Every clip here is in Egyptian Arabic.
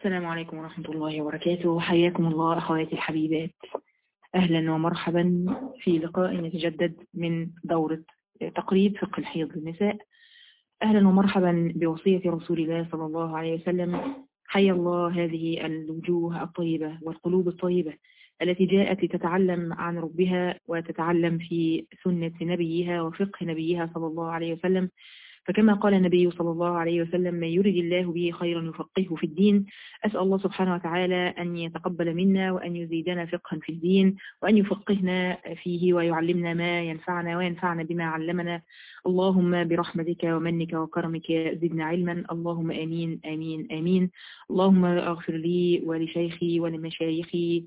السلام عليكم ورحمة الله وبركاته حياكم الله أخواتي الحبيبات أهلا ومرحبا في لقاء يتجدد من دورة تقريب فقه الحيض للنساء أهلا ومرحبا بوصية رسول الله صلى الله عليه وسلم حي الله هذه الوجوه الطيبة والقلوب الطيبة التي جاءت لتتعلم عن ربها وتتعلم في سنة نبيها وفقه نبيها صلى الله عليه وسلم فكما قال النبي صلى الله عليه وسلم من يرد الله به خيرا يفقهه في الدين أسأل الله سبحانه وتعالى أن يتقبل منا وأن يزيدنا فقها في الدين وأن يفقهنا فيه ويعلمنا ما ينفعنا وينفعنا بما علمنا اللهم برحمتك ومنك وكرمك زدنا علما اللهم آمين آمين آمين اللهم اغفر لي ولشيخي ولمشايخي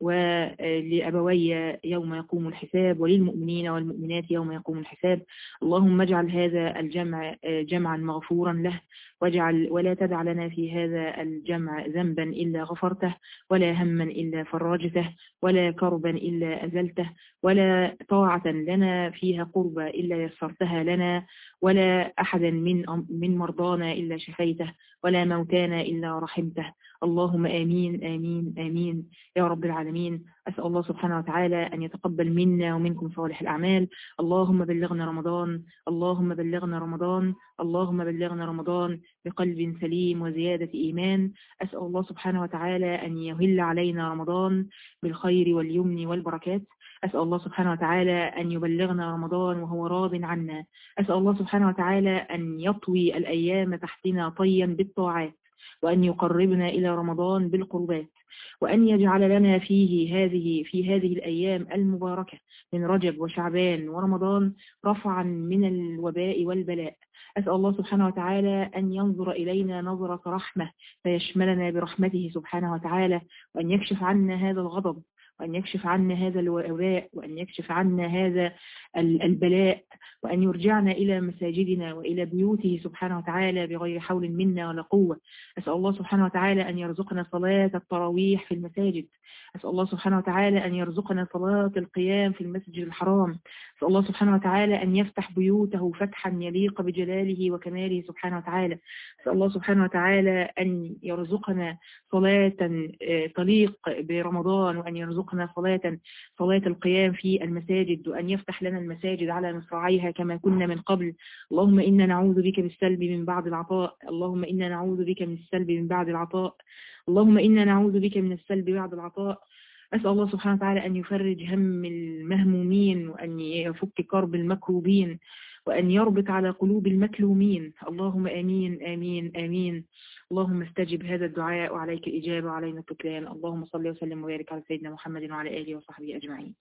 ولأبوي يوم يقوم الحساب وللمؤمنين والمؤمنات يوم يقوم الحساب اللهم اجعل هذا الجمع جمعا مغفورا له واجعل ولا تدع لنا في هذا الجمع ذنبا إلا غفرته ولا هما إلا فرجته ولا كربا إلا أزلته ولا طاعة لنا فيها قربى إلا يسرتها لنا ولا أحدا من من مرضانا إلا شفيته ولا موتانا إلا رحمته اللهم آمين آمين آمين يا رب العالمين أسأل الله سبحانه وتعالى أن يتقبل منا ومنكم صالح الأعمال اللهم بلغنا رمضان اللهم بلغنا رمضان اللهم بلغنا رمضان بقلب سليم وزيادة إيمان أسأل الله سبحانه وتعالى أن يهل علينا رمضان بالخير واليمن والبركات أسأل الله سبحانه وتعالى أن يبلغنا رمضان وهو راض عنا أسأل الله سبحانه وتعالى أن يطوي الأيام تحتنا طيا بالطاعات وأن يقربنا إلى رمضان بالقربات وأن يجعل لنا فيه هذه في هذه الأيام المباركة من رجب وشعبان ورمضان رفعا من الوباء والبلاء أسأل الله سبحانه وتعالى أن ينظر إلينا نظرة رحمة فيشملنا برحمته سبحانه وتعالى وأن يكشف عنا هذا الغضب وأن يكشف عنا هذا الوباء وأن يكشف عنا هذا البلاء وأن يرجعنا إلى مساجدنا وإلى بيوته سبحانه وتعالى بغير حول منا ولا قوة أسأل الله سبحانه وتعالى أن يرزقنا صلاة التراويح في المساجد أسأل الله سبحانه وتعالى أن يرزقنا صلاة القيام في المسجد الحرام أسأل الله سبحانه وتعالى أن يفتح بيوته فتحا يليق بجلاله وكماله سبحانه وتعالى أسأل الله سبحانه وتعالى أن يرزقنا صلاة تليق برمضان وأن يرزقنا صلاة صلاة القيام في المساجد وأن يفتح لنا المساجد على مصراعيها كما كنا من قبل اللهم إنا نعوذ بك بالسلب من بعد العطاء اللهم إنا نعوذ بك من السلب من بعد العطاء اللهم إنا نعوذ بك من السلب بعد العطاء أسأل الله سبحانه وتعالى أن يفرج هم المهمومين وأن يفك كرب المكروبين وأن يربط على قلوب المكلومين اللهم آمين آمين آمين اللهم استجب هذا الدعاء وعليك الإجابة وعلينا التكلان اللهم صل وسلم وبارك على سيدنا محمد وعلى آله وصحبه أجمعين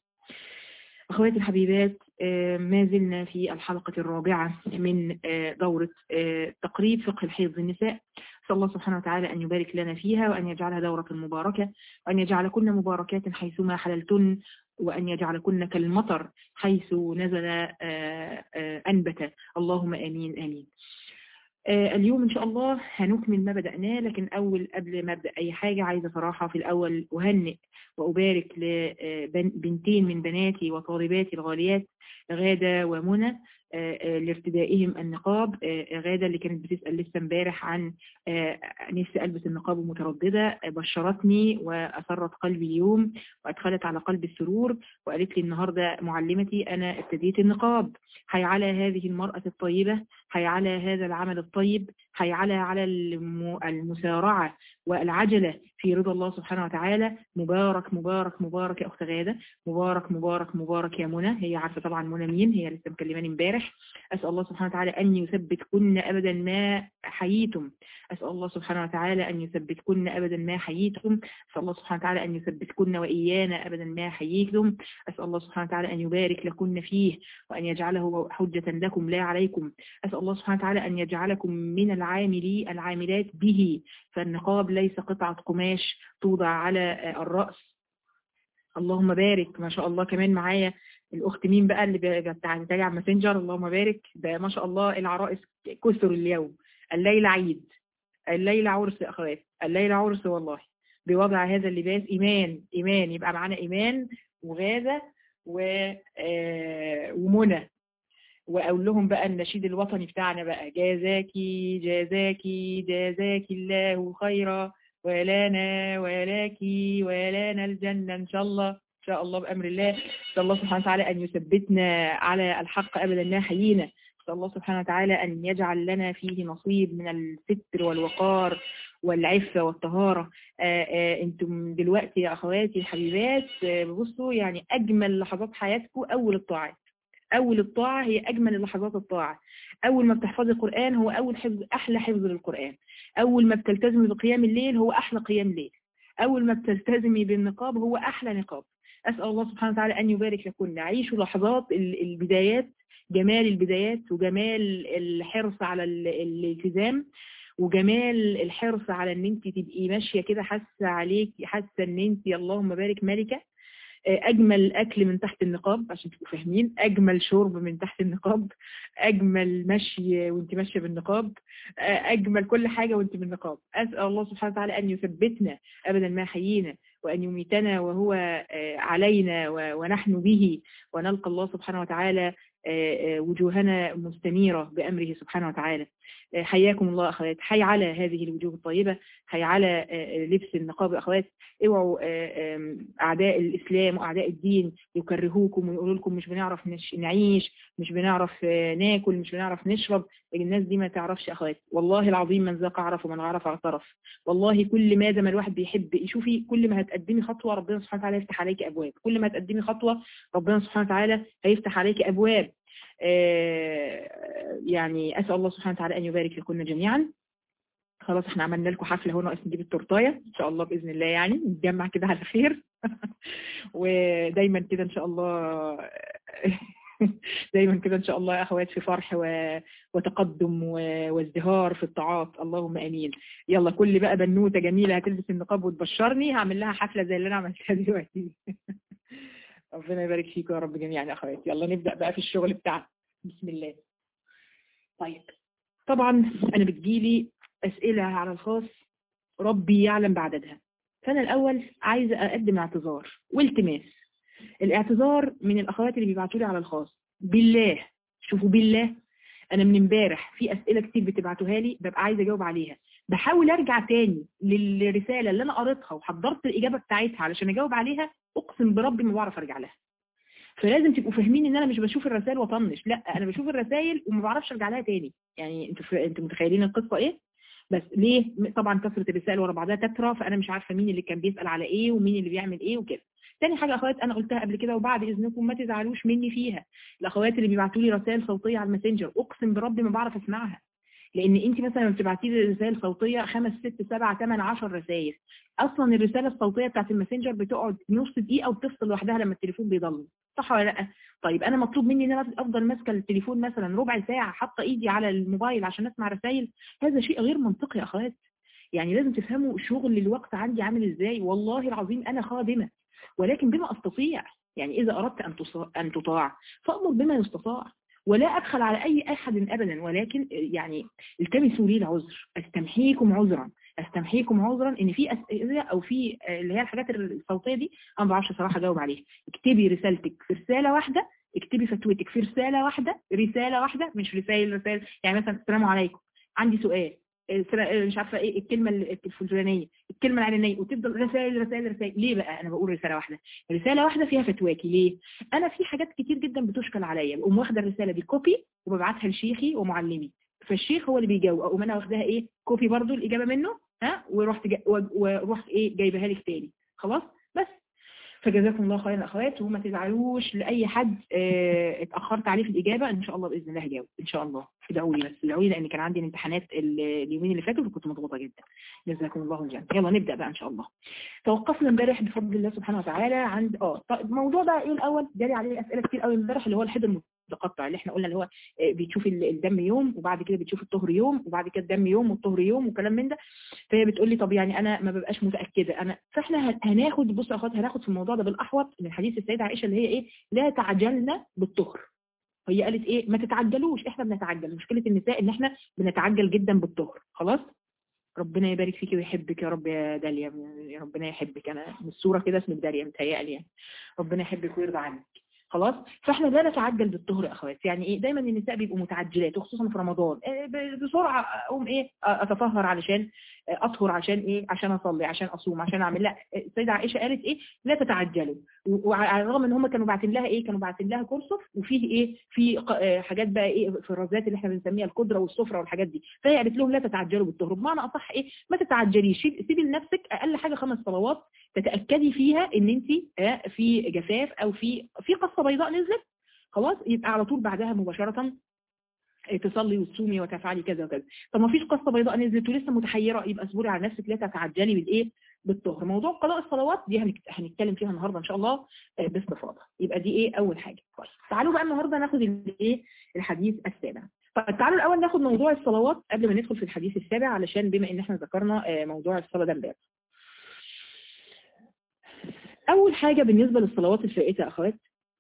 أخواتي الحبيبات ما زلنا في الحلقة الرابعة من دورة تقريب فقه الحيض للنساء أسأل الله سبحانه وتعالى أن يبارك لنا فيها وأن يجعلها دورة مباركة وأن يجعلكن مباركات حيثما حللتن وأن يجعلكن كالمطر حيث نزل أنبت اللهم آمين آمين اليوم إن شاء الله هنكمل ما بدأناه لكن أول قبل ما أبدأ أي حاجة عايزة صراحة في الأول أهنئ وأبارك لبنتين من بناتي وطالباتي الغاليات غادة ومنى لارتدائهم النقاب غادة اللي كانت بتسأل لسه امبارح عن نفسي ألبس النقاب ومترددة بشرتني وأسرت قلبي اليوم وأدخلت على قلب السرور وقالت لي النهاردة معلمتي أنا ابتديت النقاب حي على هذه المرأة الطيبة حي على هذا العمل الطيب حي على على المسارعة والعجلة في رضا الله سبحانه وتعالى مبارك مبارك مبارك يا أخت غادة مبارك مبارك مبارك يا منى هي عارفة طبعا منى مين هي لسه مكلماني امبارح أسأل الله سبحانه وتعالى أن يثبتكن أبدا ما حييتم أسأل الله سبحانه وتعالى أن يثبتكن أبدا ما حييتم أسأل الله سبحانه وتعالى أن يثبتكن وإيانا أبدا ما حييتم أسأل الله سبحانه وتعالى أن يبارك لكن فيه وأن يجعله حجة لكم لا عليكم أسأل الله سبحانه وتعالى أن يجعلكم من العاملي العاملات به فالنقاب ليس قطعة قماش توضع على الرأس اللهم بارك ما شاء الله كمان معايا الأخت مين بقى اللي بتتابع على ماسنجر اللهم بارك ده ما شاء الله العرائس كثر اليوم الليلة عيد الليلة عرس يا أخوات الليلة عرس والله بوضع هذا اللباس إيمان إيمان يبقى معانا إيمان وغادة و... آه ومنى واقول لهم بقى النشيد الوطني بتاعنا بقى جازاكي جازاكي جازاكي الله خيرا ولانا ولاكي ولانا الجنة إن شاء الله إن شاء الله بأمر الله نسأل الله سبحانه وتعالى أن يثبتنا على الحق أبدا لا حيينا نسأل الله سبحانه وتعالى أن يجعل لنا فيه نصيب من الستر والوقار والعفة والطهارة آآ آآ انتم دلوقتي يا أخواتي الحبيبات بصوا يعني أجمل لحظات حياتكم أول الطاعات أول الطاعة هي أجمل لحظات الطاعة أول ما بتحفظي القرآن هو أول حفظ أحلى حفظ للقرآن أول ما بتلتزمي بقيام الليل هو أحلى قيام ليل أول ما بتلتزمي بالنقاب هو أحلى نقاب أسأل الله سبحانه وتعالى أن يبارك لكم عيشوا لحظات البدايات جمال البدايات وجمال الحرص على الالتزام وجمال الحرص على ان انت تبقي ماشيه كده حاسه عليك حاسه ان انت اللهم بارك ملكه اجمل اكل من تحت النقاب عشان تبقوا فاهمين اجمل شرب من تحت النقاب اجمل مشي وانت ماشيه بالنقاب اجمل كل حاجه وانت بالنقاب اسال الله سبحانه وتعالى ان يثبتنا ابدا ما حيينا وأن يميتنا وهو علينا ونحن به ونلقى الله سبحانه وتعالى وجوهنا مستنيرة بأمره سبحانه وتعالى حياكم الله أخوات حي على هذه الوجوه الطيبة حي على لبس النقاب أخوات اوعوا أعداء الإسلام وأعداء الدين يكرهوكم ويقولوا لكم مش بنعرف نعيش مش بنعرف ناكل مش بنعرف نشرب الناس دي ما تعرفش أخوات والله العظيم من ذاق عرف ومن عرف اعترف والله كل ما ما الواحد بيحب يشوفي كل ما هتقدمي خطوة ربنا سبحانه وتعالى يفتح عليك أبواب كل ما هتقدمي خطوة ربنا سبحانه وتعالى هيفتح عليك أبواب يعني أسأل الله سبحانه وتعالى أن يبارك لكم جميعا خلاص احنا عملنا لكم حفلة هنا ناقص نجيب التورتاية ان شاء الله بإذن الله يعني نتجمع كده على خير ودايما كده ان شاء الله دايما كده ان شاء الله يا اخوات في فرح و... وتقدم و... وازدهار في الطاعات اللهم امين يلا كل بقى بنوته جميله هتلبس النقاب وتبشرني هعمل لها حفله زي اللي انا عملتها دلوقتي ربنا يبارك فيكم يا رب جميعا يا اخوات يلا نبدا بقى في الشغل بتاعنا بسم الله طيب طبعا انا بتجيلي اسئله على الخاص ربي يعلم بعددها فانا الاول عايزه اقدم اعتذار والتماس الاعتذار من الاخوات اللي بيبعتوا لي على الخاص بالله شوفوا بالله انا من امبارح في اسئله كتير بتبعتوها لي ببقى عايزه اجاوب عليها بحاول ارجع تاني للرساله اللي انا قريتها وحضرت الاجابه بتاعتها علشان اجاوب عليها اقسم بربي ما بعرف ارجع لها فلازم تبقوا فاهمين ان انا مش بشوف الرسائل واطنش لا انا بشوف الرسائل وما بعرفش ارجع لها تاني يعني انتوا ف... انتوا متخيلين القصه ايه بس ليه طبعا كثره الرسائل ورا بعضها تترى فانا مش عارفه مين اللي كان بيسال على ايه ومين اللي بيعمل ايه وكده تاني حاجة أخوات أنا قلتها قبل كده وبعد إذنكم ما تزعلوش مني فيها الأخوات اللي بيبعتوا لي رسائل صوتية على الماسنجر أقسم بربي ما بعرف أسمعها لأن أنت مثلا بتبعتي لي رسائل صوتية خمس ست سبع ثمان عشر رسائل أصلا الرسالة الصوتية بتاعت الماسنجر بتقعد نص دقيقة وبتفصل لوحدها لما التليفون بيضل صح ولا لأ؟ طيب أنا مطلوب مني إن أنا أفضل ماسكة التليفون مثلا ربع ساعة حاطة إيدي على الموبايل عشان أسمع رسائل هذا شيء غير منطقي يا أخوات يعني لازم تفهموا شغل الوقت عندي عامل إزاي والله العظيم أنا خادمة ولكن بما أستطيع يعني إذا أردت أن أن تطاع فأمر بما يستطاع ولا أبخل على أي أحد أبدا ولكن يعني التمسوا لي العذر أستمحيكم عذرا أستمحيكم عذرا إن في أسئلة أو في اللي هي الحاجات الصوتية دي أنا ما بعرفش صراحة أجاوب عليها اكتبي رسالتك في رسالة واحدة اكتبي فتوتك في رسالة واحدة رسالة واحدة مش رسائل رسائل يعني مثلا السلام عليكم عندي سؤال مش عارفه ايه الكلمه الفلانيه الكلمه العلانيه وتفضل رسائل رسائل رسائل ليه بقى انا بقول رساله واحده رساله واحده فيها فتواكي ليه انا في حاجات كتير جدا بتشكل عليا بقوم واخده الرساله دي كوبي وببعتها لشيخي ومعلمي فالشيخ هو اللي بيجاوب اقوم انا واخداها ايه كوبي برضو الاجابه منه ها ورحت جا ورحت ايه جايبها لك تاني خلاص بس فجزاكم الله خيرا اخوات وما تزعلوش لاي حد اه اتاخرت عليه في الاجابه ان شاء الله باذن الله هجاوب ان شاء الله ادعوا لي بس ادعوا لي لان كان عندي الامتحانات اليومين اللي فاتوا وكنت مضغوطه جدا جزاكم الله الجنه يلا نبدا بقى ان شاء الله توقفنا امبارح بفضل الله سبحانه وتعالى عند اه الموضوع بقى ايه الاول جالي عليه اسئله كتير قوي امبارح اللي هو الحد المتقطع اللي احنا قلنا اللي هو بتشوف الدم يوم وبعد كده بتشوف الطهر يوم وبعد كده الدم يوم والطهر يوم وكلام من ده فهي بتقول لي طب يعني انا ما ببقاش متاكده انا فاحنا هناخد بص يا اخوات هناخد في الموضوع ده بالاحوط من حديث السيده عائشه اللي هي ايه لا تعجلنا بالطهر هي قالت ايه ما تتعجلوش احنا بنتعجل مشكله النساء ان احنا بنتعجل جدا بالطهر خلاص ربنا يبارك فيكي ويحبك يا رب يا داليا يا ربنا يحبك انا من الصوره كده اسمك داليا متهيألي يعني ربنا يحبك ويرضى عنك خلاص فاحنا لا نتعجل بالطهر يا اخوات يعني ايه دايما النساء بيبقوا متعجلات وخصوصا في رمضان إيه ب- بسرعه اقوم ايه اتطهر علشان اطهر عشان ايه عشان اصلي عشان اصوم عشان اعمل لا السيده عائشه قالت ايه لا تتعجلوا و- وعلى الرغم ان هم كانوا باعتين لها ايه كانوا باعتين لها كرسف وفيه ايه في ق- آه، حاجات بقى ايه في الرزات اللي احنا بنسميها القدره والسفره والحاجات دي فهي قالت لهم لا تتعجلوا بالطهر بمعنى اصح ايه ما تتعجليش سيب- سيبي لنفسك اقل حاجه خمس صلوات تتاكدي فيها ان انت آه، في جفاف او في في قصه بيضاء نزلت خلاص يبقى على طول بعدها مباشره آه، تصلي وتصومي وتفعلي كذا وكذا طب ما فيش قصه بيضاء نزلت ولسه متحيره يبقى اصبري على نفسك لا تتعجلي بالايه بالطهر موضوع قضاء الصلوات دي هنك- هنتكلم فيها النهارده ان شاء الله آه، باستفاضه يبقى دي ايه اول حاجه طيب تعالوا بقى النهارده ناخد الايه الحديث السابع طيب تعالوا الاول ناخد موضوع الصلوات قبل ما ندخل في الحديث السابع علشان بما ان احنا ذكرنا آه، موضوع الصلاه ده امبارح اول حاجه بالنسبه للصلوات الفائته يا اخوات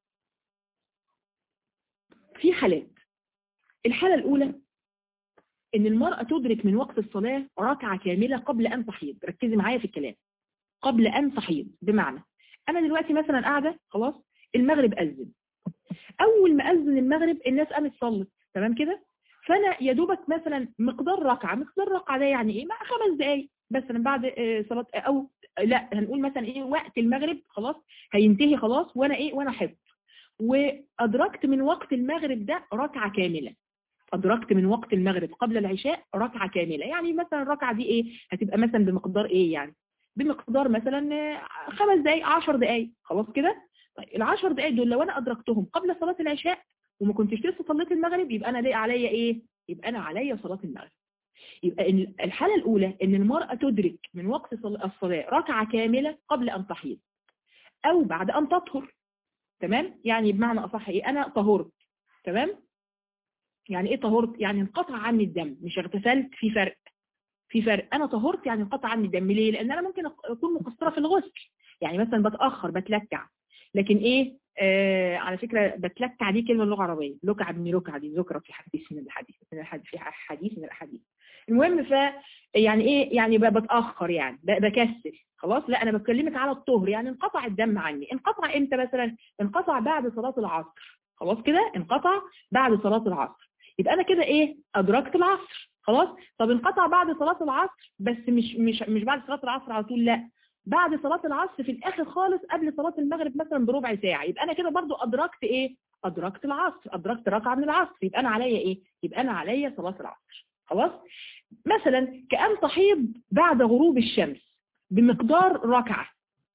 في حالات الحاله الاولى ان المراه تدرك من وقت الصلاه ركعه كامله قبل ان تحيض ركزي معايا في الكلام قبل ان تحيض بمعنى انا دلوقتي مثلا قاعده خلاص المغرب اذن اول ما اذن المغرب الناس قامت صلت تمام كده فانا يا دوبك مثلا مقدار ركعه مقدار ركعه ده يعني ايه مع خمس دقائق مثلا بعد آه، صلاه او لا هنقول مثلا ايه وقت المغرب خلاص هينتهي خلاص وانا ايه وانا حفظ وادركت من وقت المغرب ده ركعه كامله ادركت من وقت المغرب قبل العشاء ركعه كامله يعني مثلا الركعه دي ايه هتبقى مثلا بمقدار ايه يعني بمقدار مثلا آه، خمس دقائق 10 دقائق خلاص كده طيب العشر دقائق دول لو انا ادركتهم قبل صلاه العشاء وما كنتش لسه صليت المغرب يبقى انا ليه عليا ايه يبقى انا عليا صلاه المغرب يبقى إن الحاله الاولى ان المراه تدرك من وقت صل- الصلاه ركعه كامله قبل ان تحيض او بعد ان تطهر تمام يعني بمعنى اصح ايه انا طهرت تمام يعني ايه طهرت يعني انقطع عني الدم مش اغتسلت في فرق في فرق انا طهرت يعني انقطع عني الدم ليه لان انا ممكن أق- اكون مقصره في الغسل يعني مثلا بتاخر بتلكع لكن ايه آه على فكره بتلكع دي كلمه لغه عربيه لكع ابن لكع دي ذكرى في حديث من الحديث من الحديث في حديث من الاحاديث المهم ف يعني ايه يعني ب- بتاخر يعني ب- بكسل خلاص لا انا بكلمك على الطهر يعني انقطع الدم عني انقطع امتى مثلا انقطع بعد صلاه العصر خلاص كده انقطع بعد صلاه العصر يبقى انا كده ايه ادركت العصر خلاص طب انقطع بعد صلاه العصر بس مش مش مش بعد صلاه العصر على طول لا بعد صلاه العصر في الاخر خالص قبل صلاه المغرب مثلا بربع ساعه يبقى انا كده برضو ادركت ايه ادركت العصر ادركت ركعه من العصر يبقى انا عليا ايه يبقى انا عليا صلاه العصر خلاص مثلا كأن تحيض بعد غروب الشمس بمقدار ركعة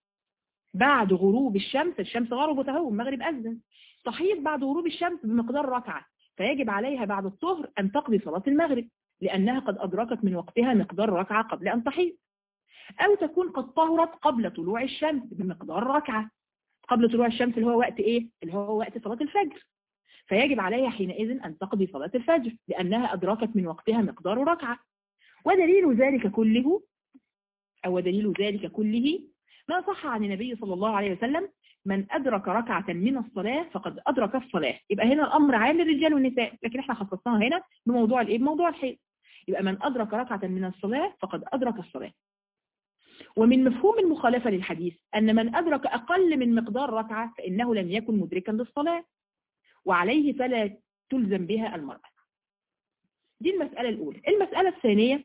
بعد غروب الشمس الشمس غربت اهو المغرب أذن تحيض بعد غروب الشمس بمقدار ركعة فيجب عليها بعد الطهر أن تقضي صلاة المغرب لأنها قد أدركت من وقتها مقدار ركعة قبل أن تحيض أو تكون قد طهرت قبل طلوع الشمس بمقدار ركعة قبل طلوع الشمس اللي هو وقت إيه؟ اللي هو وقت صلاة الفجر فيجب عليها حينئذ أن تقضي صلاة الفجر لأنها أدركت من وقتها مقدار ركعة ودليل ذلك كله أو دليل ذلك كله ما صح عن النبي صلى الله عليه وسلم من أدرك ركعة من الصلاة فقد أدرك الصلاة يبقى هنا الأمر عام للرجال والنساء لكن احنا خصصناها هنا بموضوع الإيه بموضوع الحيض يبقى من أدرك ركعة من الصلاة فقد أدرك الصلاة ومن مفهوم المخالفة للحديث أن من أدرك أقل من مقدار ركعة فإنه لم يكن مدركا للصلاة وعليه فلا تلزم بها المرأة دي المسألة الأولى المسألة الثانية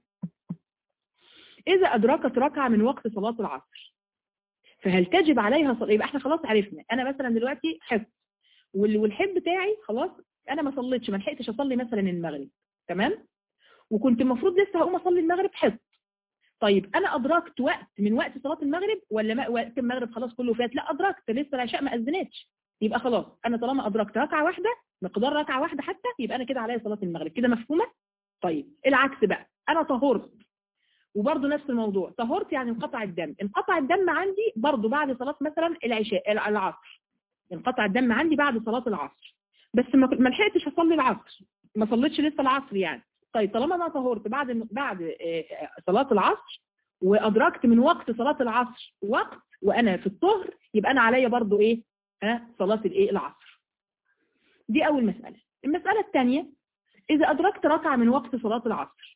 إذا أدركت ركعة من وقت صلاة العصر فهل تجب عليها صلاة يبقى احنا خلاص عرفنا أنا مثلا دلوقتي حفظ وال- والحب بتاعي خلاص أنا ما صليتش ما لحقتش أصلي مثلا المغرب تمام وكنت المفروض لسه هقوم أصلي المغرب حفظ طيب أنا أدركت وقت من وقت صلاة المغرب ولا ما وقت المغرب خلاص كله فات لا أدركت لسه العشاء ما أذنتش يبقى خلاص أنا طالما أدركت ركعة واحدة مقدار ركعة واحدة حتى يبقى أنا كده عليا صلاة المغرب كده مفهومة طيب العكس بقى أنا طهرت وبرضه نفس الموضوع طهرت يعني انقطع الدم انقطع الدم عندي برضه بعد صلاة مثلا العشاء العصر انقطع الدم عندي بعد صلاة العصر بس ما ما لحقتش اصلي العصر ما صليتش لسه العصر يعني طيب طالما انا طهرت بعد بعد آه، صلاة العصر وادركت من وقت صلاة العصر وقت وانا في الطهر يبقى انا عليا برضه ايه ها صلاة الايه العصر دي اول مسألة المسألة الثانية اذا ادركت ركعة من وقت صلاة العصر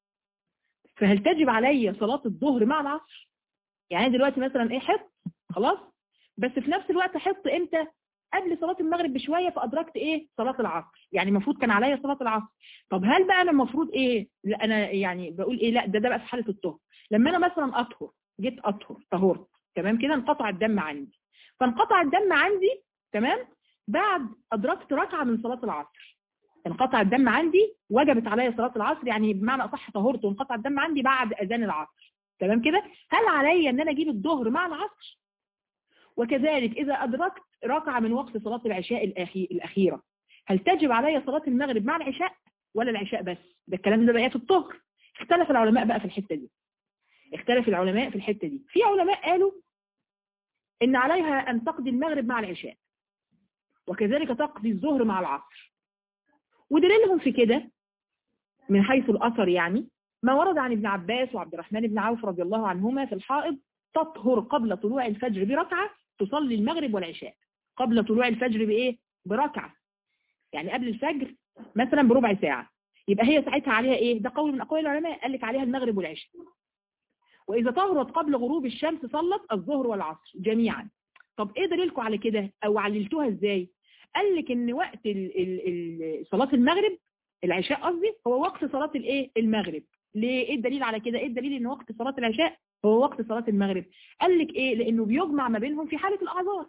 فهل تجب علي صلاة الظهر مع العصر يعني أنا دلوقتي مثلا ايه حط خلاص بس في نفس الوقت حط امتى قبل صلاة المغرب بشوية فأدركت إيه صلاة العصر يعني المفروض كان عليا صلاة العصر طب هل بقى أنا المفروض إيه لا أنا يعني بقول إيه لا ده ده بقى في حالة الطهر لما أنا مثلا أطهر جيت أطهر طهرت تمام كده انقطع الدم عندي فانقطع الدم عندي تمام بعد أدركت ركعة من صلاة العصر انقطع الدم عندي وجبت عليا صلاة العصر يعني بمعنى أصح طهرت وانقطع الدم عندي بعد أذان العصر تمام كده هل عليا ان انا اجيب الظهر مع العصر وكذلك اذا ادركت ركعه من وقت صلاه العشاء الاخيره هل تجب علي صلاه المغرب مع العشاء ولا العشاء بس ده الكلام ده بقى في الظهر اختلف العلماء بقى في الحته دي اختلف العلماء في الحته دي في علماء قالوا ان عليها ان تقضي المغرب مع العشاء وكذلك تقضي الظهر مع العصر ودليلهم في كده من حيث الاثر يعني ما ورد عن ابن عباس وعبد الرحمن بن عوف رضي الله عنهما في الحائض تطهر قبل طلوع الفجر بركعة تصلي المغرب والعشاء قبل طلوع الفجر بإيه؟ بركعة يعني قبل الفجر مثلا بربع ساعة يبقى هي ساعتها عليها إيه؟ ده قول من أقوال العلماء قال لك عليها المغرب والعشاء وإذا طهرت قبل غروب الشمس صلت الظهر والعصر جميعا طب إيه دليلكم على كده أو عللتوها إزاي؟ قال لك إن وقت ال ال ال صلاة المغرب العشاء قصدي هو وقت صلاة الإيه؟ المغرب ليه ايه الدليل على كده ايه الدليل ان وقت صلاة العشاء هو وقت صلاة المغرب قال لك ايه لانه بيجمع ما بينهم في حالة الاعذار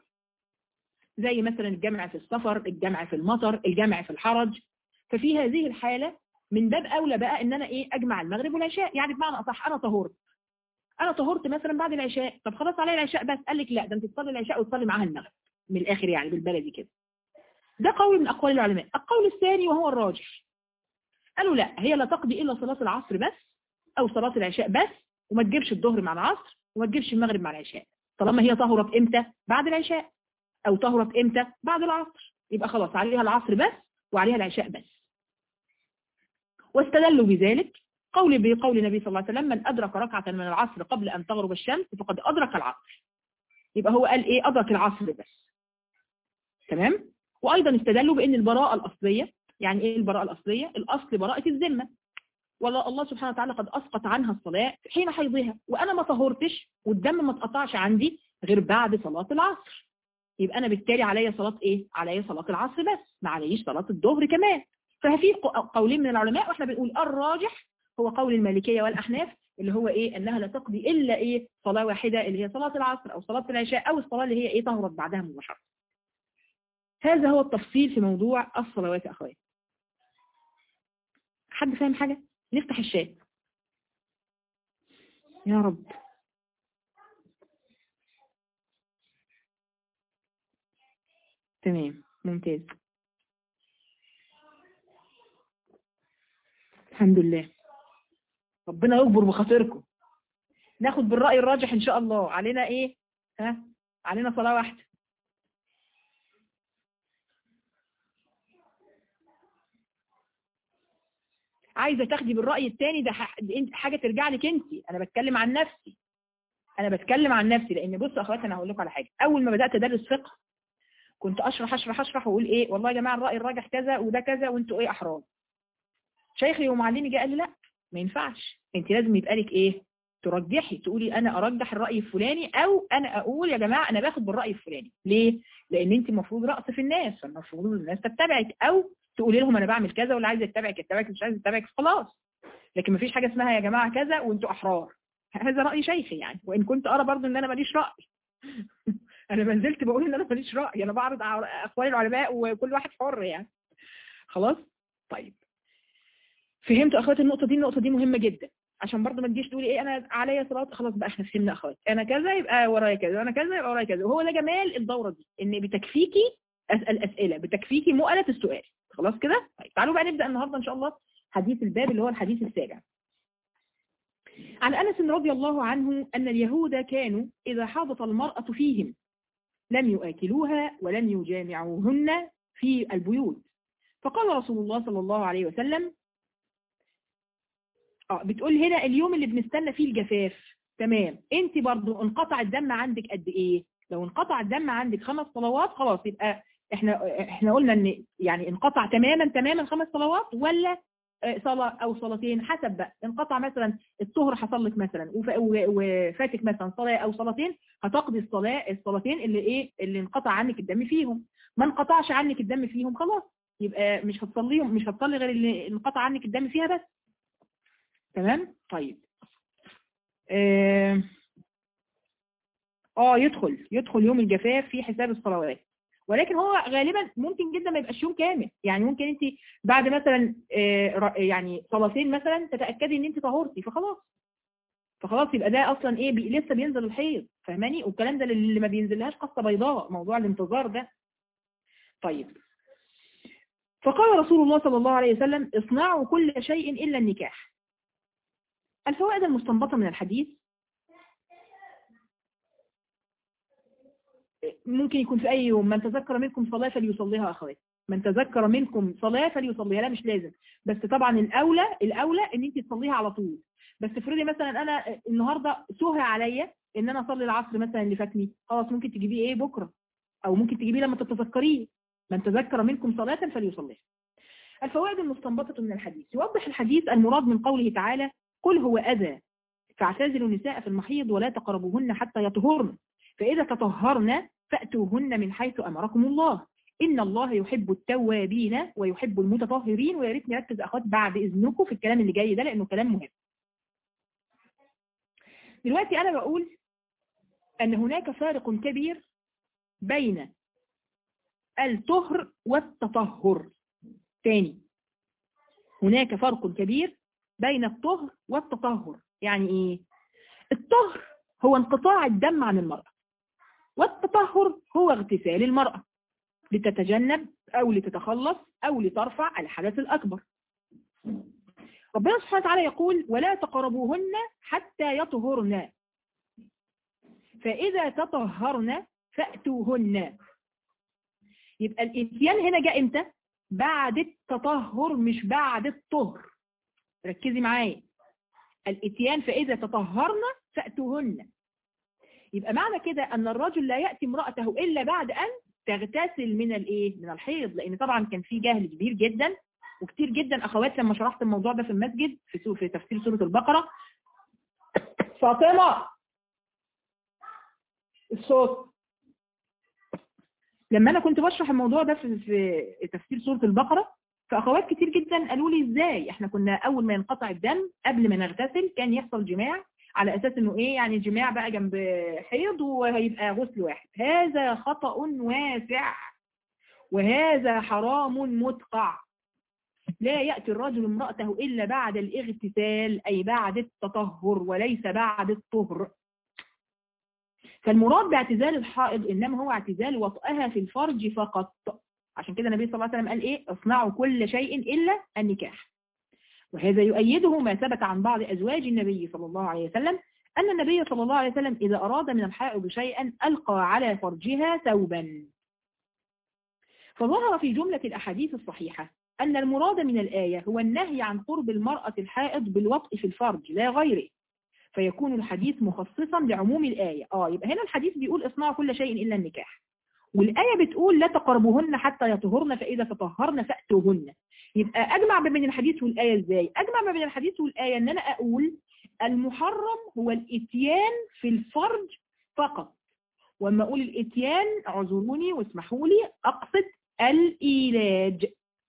زي مثلا الجمع في السفر الجمع في المطر الجمع في الحرج ففي هذه الحالة من باب اولى بقى ان انا ايه اجمع المغرب والعشاء يعني بمعنى اصح انا طهرت انا طهرت مثلا بعد العشاء طب خلاص علي العشاء بس قال لك لا ده انت تصلي العشاء وتصلي معاها المغرب من الاخر يعني بالبلدي كده ده قول من اقوال العلماء القول الثاني وهو الراجح قالوا لا هي لا تقضي إلا صلاة العصر بس أو صلاة العشاء بس وما تجيبش الظهر مع العصر وما تجيبش المغرب مع العشاء طالما هي طهرت إمتى بعد العشاء أو طهرت إمتى بعد العصر يبقى خلاص عليها العصر بس وعليها العشاء بس واستدلوا بذلك قول بقول النبي صلى الله عليه وسلم من أدرك ركعة من العصر قبل أن تغرب الشمس فقد أدرك العصر يبقى هو قال إيه أدرك العصر بس تمام وأيضا استدلوا بأن البراءة الأصلية يعني ايه البراءة الأصلية الأصل براءة الذمة ولا الله سبحانه وتعالى قد أسقط عنها الصلاة حين حيضها وأنا ما طهرتش والدم ما اتقطعش عندي غير بعد صلاة العصر يبقى أنا بالتالي عليا صلاة إيه عليا صلاة العصر بس ما عليش صلاة الظهر كمان ففي قولين من العلماء واحنا بنقول الراجح هو قول المالكية والأحناف اللي هو إيه أنها لا تقضي إلا إيه صلاة واحدة اللي هي صلاة العصر أو صلاة العشاء أو الصلاة اللي هي إيه طهرت بعدها مباشرة هذا هو التفصيل في موضوع الصلوات يا أخواتي حد فاهم حاجة نفتح الشات يا رب تمام ممتاز الحمد لله ربنا يكبر بخاطركم ناخد بالرأي الراجح ان شاء الله علينا ايه ها علينا صلاة واحدة عايزة تاخدي بالرأي التاني ده حاجة ترجع لك انت انا بتكلم عن نفسي انا بتكلم عن نفسي لان بصوا يا اخواتي انا هقول لكم على حاجة اول ما بدأت ادرس فقه كنت اشرح اشرح اشرح واقول ايه والله يا جماعة الرأي الراجح كذا وده كذا وانتوا ايه احرار شيخي ومعلمي جه قال لي لا ما ينفعش انت لازم يبقى لك ايه ترجحي تقولي انا ارجح الرأي الفلاني او انا اقول يا جماعة انا باخد بالرأي الفلاني ليه لان انت المفروض رأس في الناس فالمفروض الناس تتبعك او تقولي لهم انا بعمل كذا واللي عايز يتبعك يتبعك مش عايز يتبعك خلاص لكن مفيش حاجة اسمها يا جماعة كذا وانتوا احرار هذا رأي شيخي يعني وان كنت ارى برضو ان انا ماليش رأي انا ما زلت بقول ان انا ماليش رأي انا بعرض اقوال العلماء وكل واحد حر يعني خلاص طيب فهمتوا اخواتي النقطة دي النقطة دي مهمة جدا عشان برضه ما تجيش تقولي ايه انا عليا صلاه خلاص بقى احنا فهمنا اخوات انا كذا يبقى ورايا كذا انا كذا يبقى ورايا كذا وهو ده جمال الدوره دي ان بتكفيكي اسال اسئله بتكفيكي مؤنه السؤال خلاص كده طيب تعالوا بقى نبدا النهارده ان شاء الله حديث الباب اللي هو الحديث السابع عن انس رضي الله عنه ان اليهود كانوا اذا حاضت المراه فيهم لم يؤكلوها ولم يجامعوهن في البيوت فقال رسول الله صلى الله عليه وسلم اه بتقول هنا اليوم اللي بنستنى فيه الجفاف تمام انت برضو انقطع الدم عندك قد ايه لو انقطع الدم عندك خمس صلوات خلاص يبقى احنا احنا قلنا ان يعني انقطع تماما تماما خمس صلوات ولا صلاة أو صلاتين حسب بقى انقطع مثلا الطهر حصل لك مثلا وفاتك مثلا صلاة أو صلاتين هتقضي الصلاة الصلاتين اللي إيه اللي انقطع عنك الدم فيهم ما انقطعش عنك الدم فيهم خلاص يبقى مش هتصليهم مش هتصلي غير اللي انقطع عنك الدم فيها بس تمام طيب اه, آه يدخل يدخل يوم الجفاف في حساب الصلوات ولكن هو غالبا ممكن جدا ما يبقاش يوم كامل يعني ممكن انت بعد مثلا آه يعني صلاتين مثلا تتاكدي ان انت طهرتي فخلاص فخلاص يبقى ده اصلا ايه بي لسه بينزل الحيض فاهماني والكلام ده اللي ما بينزلهاش قصه بيضاء موضوع الانتظار ده طيب فقال رسول الله صلى الله عليه وسلم اصنعوا كل شيء الا النكاح الفوائد المستنبطه من الحديث ممكن يكون في أي يوم من تذكر منكم صلاة فليصليها أخوات من تذكر منكم صلاة فليصليها لا مش لازم بس طبعا الأولى الأولى إن أنت تصليها على طول بس افرضي مثلا أنا النهاردة سهى عليا إن أنا أصلي العصر مثلا اللي فاتني خلاص ممكن تجيبيه إيه بكرة أو ممكن تجيبيه لما تتذكريه من تذكر منكم صلاة فليصليها الفوائد المستنبطة من الحديث يوضح الحديث المراد من قوله تعالى قل هو أذى فاعتزلوا النساء في المحيض ولا تقربوهن حتى يطهرن فإذا تطهرن فأتوهن من حيث أمركم الله إن الله يحب التوابين ويحب المتطهرين ويا ريت نركز أخوات بعد إذنكم في الكلام اللي جاي ده لأنه كلام مهم دلوقتي أنا بقول أن هناك فارق كبير بين الطهر والتطهر تاني هناك فرق كبير بين الطهر والتطهر يعني إيه الطهر هو انقطاع الدم عن المرأة والتطهر هو اغتسال المرأة لتتجنب أو لتتخلص أو لترفع الحدث الأكبر ربنا سبحانه وتعالى يقول ولا تقربوهن حتى يطهرن فإذا تطهرن فأتوهن يبقى الاتيان هنا جاء امتى بعد التطهر مش بعد الطهر ركزي معايا الاتيان فإذا تطهرن فأتوهن يبقى معنى كده أن الرجل لا يأتي امرأته إلا بعد أن تغتسل من الايه من الحيض لأن طبعا كان في جهل كبير جدا وكتير جدا أخوات لما شرحت الموضوع ده في المسجد في, سو في تفسير سورة البقرة فاطمة الصوت لما أنا كنت بشرح الموضوع ده في, في تفسير سورة البقرة فأخوات كتير جدا قالوا لي إزاي إحنا كنا أول ما ينقطع الدم قبل ما نغتسل كان يحصل جماع على أساس إنه إيه يعني الجماع بقى جنب حيض وهيبقى غسل واحد هذا خطأ واسع وهذا حرام متقع لا يأتي الرجل امرأته إلا بعد الاغتسال أي بعد التطهر وليس بعد الطهر فالمراد باعتزال الحائض إنما هو اعتزال وطئها في الفرج فقط عشان كده النبي صلى الله عليه وسلم قال إيه اصنعوا كل شيء إلا النكاح وهذا يؤيده ما ثبت عن بعض أزواج النبي صلى الله عليه وسلم أن النبي صلى الله عليه وسلم إذا أراد من الحائض شيئا ألقى على فرجها ثوبا فظهر في جملة الأحاديث الصحيحة أن المراد من الآية هو النهي عن قرب المرأة الحائض بالوطء في الفرج لا غيره فيكون الحديث مخصصا لعموم الآية آه يبقى هنا الحديث بيقول اصنعوا كل شيء إلا النكاح والآية بتقول لا تقربوهن حتى يطهرن فإذا تطهرن فأتوهن يبقى أجمع ما بين الحديث والآية إزاي أجمع ما بين الحديث والآية أن أنا أقول المحرم هو الإتيان في الفرج فقط وأما أقول الإتيان اعذروني واسمحوا لي أقصد الإيلاج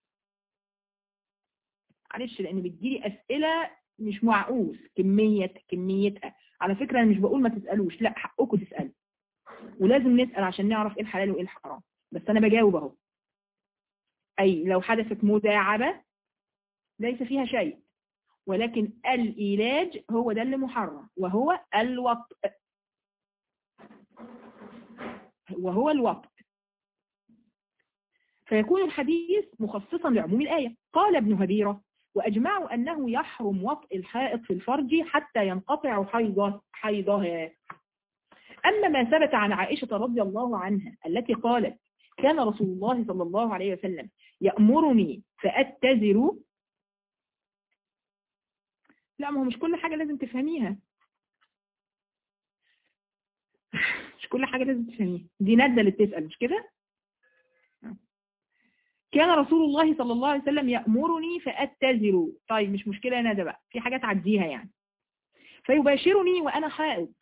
معلش لأن بتجيلي أسئلة مش معقول كمية كميتها على فكرة أنا مش بقول ما تسألوش لا حقكم تسألوا ولازم نسأل عشان نعرف إيه الحلال وإيه الحرام بس أنا بجاوب أهو أي لو حدثت مداعبة ليس فيها شيء ولكن الإيلاج هو ده اللي محرم وهو الوطء وهو الوطء فيكون الحديث مخصصا لعموم الآية قال ابن هبيرة وأجمعوا أنه يحرم وطء الحائط في الفرج حتى ينقطع حيضها أما ما ثبت عن عائشة رضي الله عنها التي قالت كان رسول الله صلى الله عليه وسلم يأمرني فأتزر لا ما هو مش كل حاجة لازم تفهميها مش كل حاجة لازم تفهميها دي ندى اللي بتسأل مش كده كان رسول الله صلى الله عليه وسلم يأمرني فأتزر طيب مش مشكلة أنا ده بقى في حاجات عديها يعني فيباشرني وأنا حائض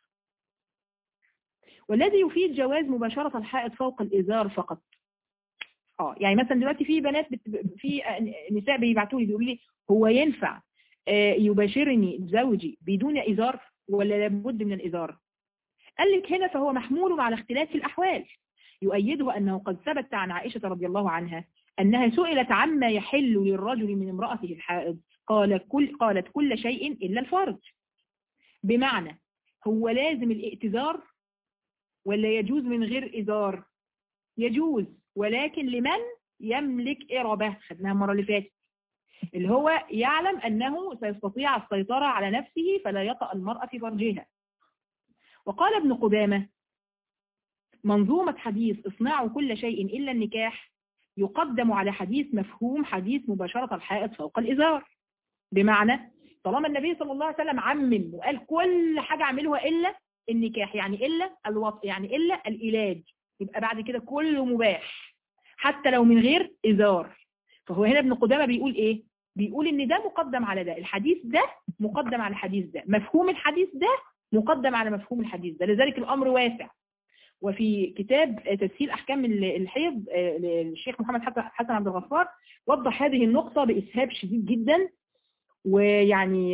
والذي يفيد جواز مباشرة الحائض فوق الإزار فقط اه يعني مثلا دلوقتي في بنات بت... في نساء بيبعتوا لي بيقولوا لي هو ينفع يباشرني زوجي بدون إزار ولا لابد من الإزار قال لك هنا فهو محمول على اختلاف الأحوال يؤيده أنه قد ثبت عن عائشة رضي الله عنها أنها سئلت عما يحل للرجل من امرأته الحائض قال كل قالت كل شيء إلا الفرج بمعنى هو لازم الائتزار ولا يجوز من غير إزار يجوز ولكن لمن يملك إربة خدناها المرة اللي فاتت اللي هو يعلم أنه سيستطيع السيطرة على نفسه فلا يطأ المرأة في فرجها وقال ابن قدامة منظومة حديث اصنعوا كل شيء إلا النكاح يقدم على حديث مفهوم حديث مباشرة الحائط فوق الإزار بمعنى طالما النبي صلى الله عليه وسلم عمم وقال كل حاجة اعملوها إلا النكاح يعني إلا الوطء يعني إلا الإلاج يبقى بعد كده كله مباح حتى لو من غير إزار فهو هنا ابن قدامة بيقول إيه بيقول إن ده مقدم على ده الحديث ده مقدم على الحديث ده مفهوم الحديث ده مقدم على مفهوم الحديث ده لذلك الأمر واسع وفي كتاب تسهيل أحكام الحيض للشيخ محمد حسن عبد الغفار وضح هذه النقطة بإسهاب شديد جدا ويعني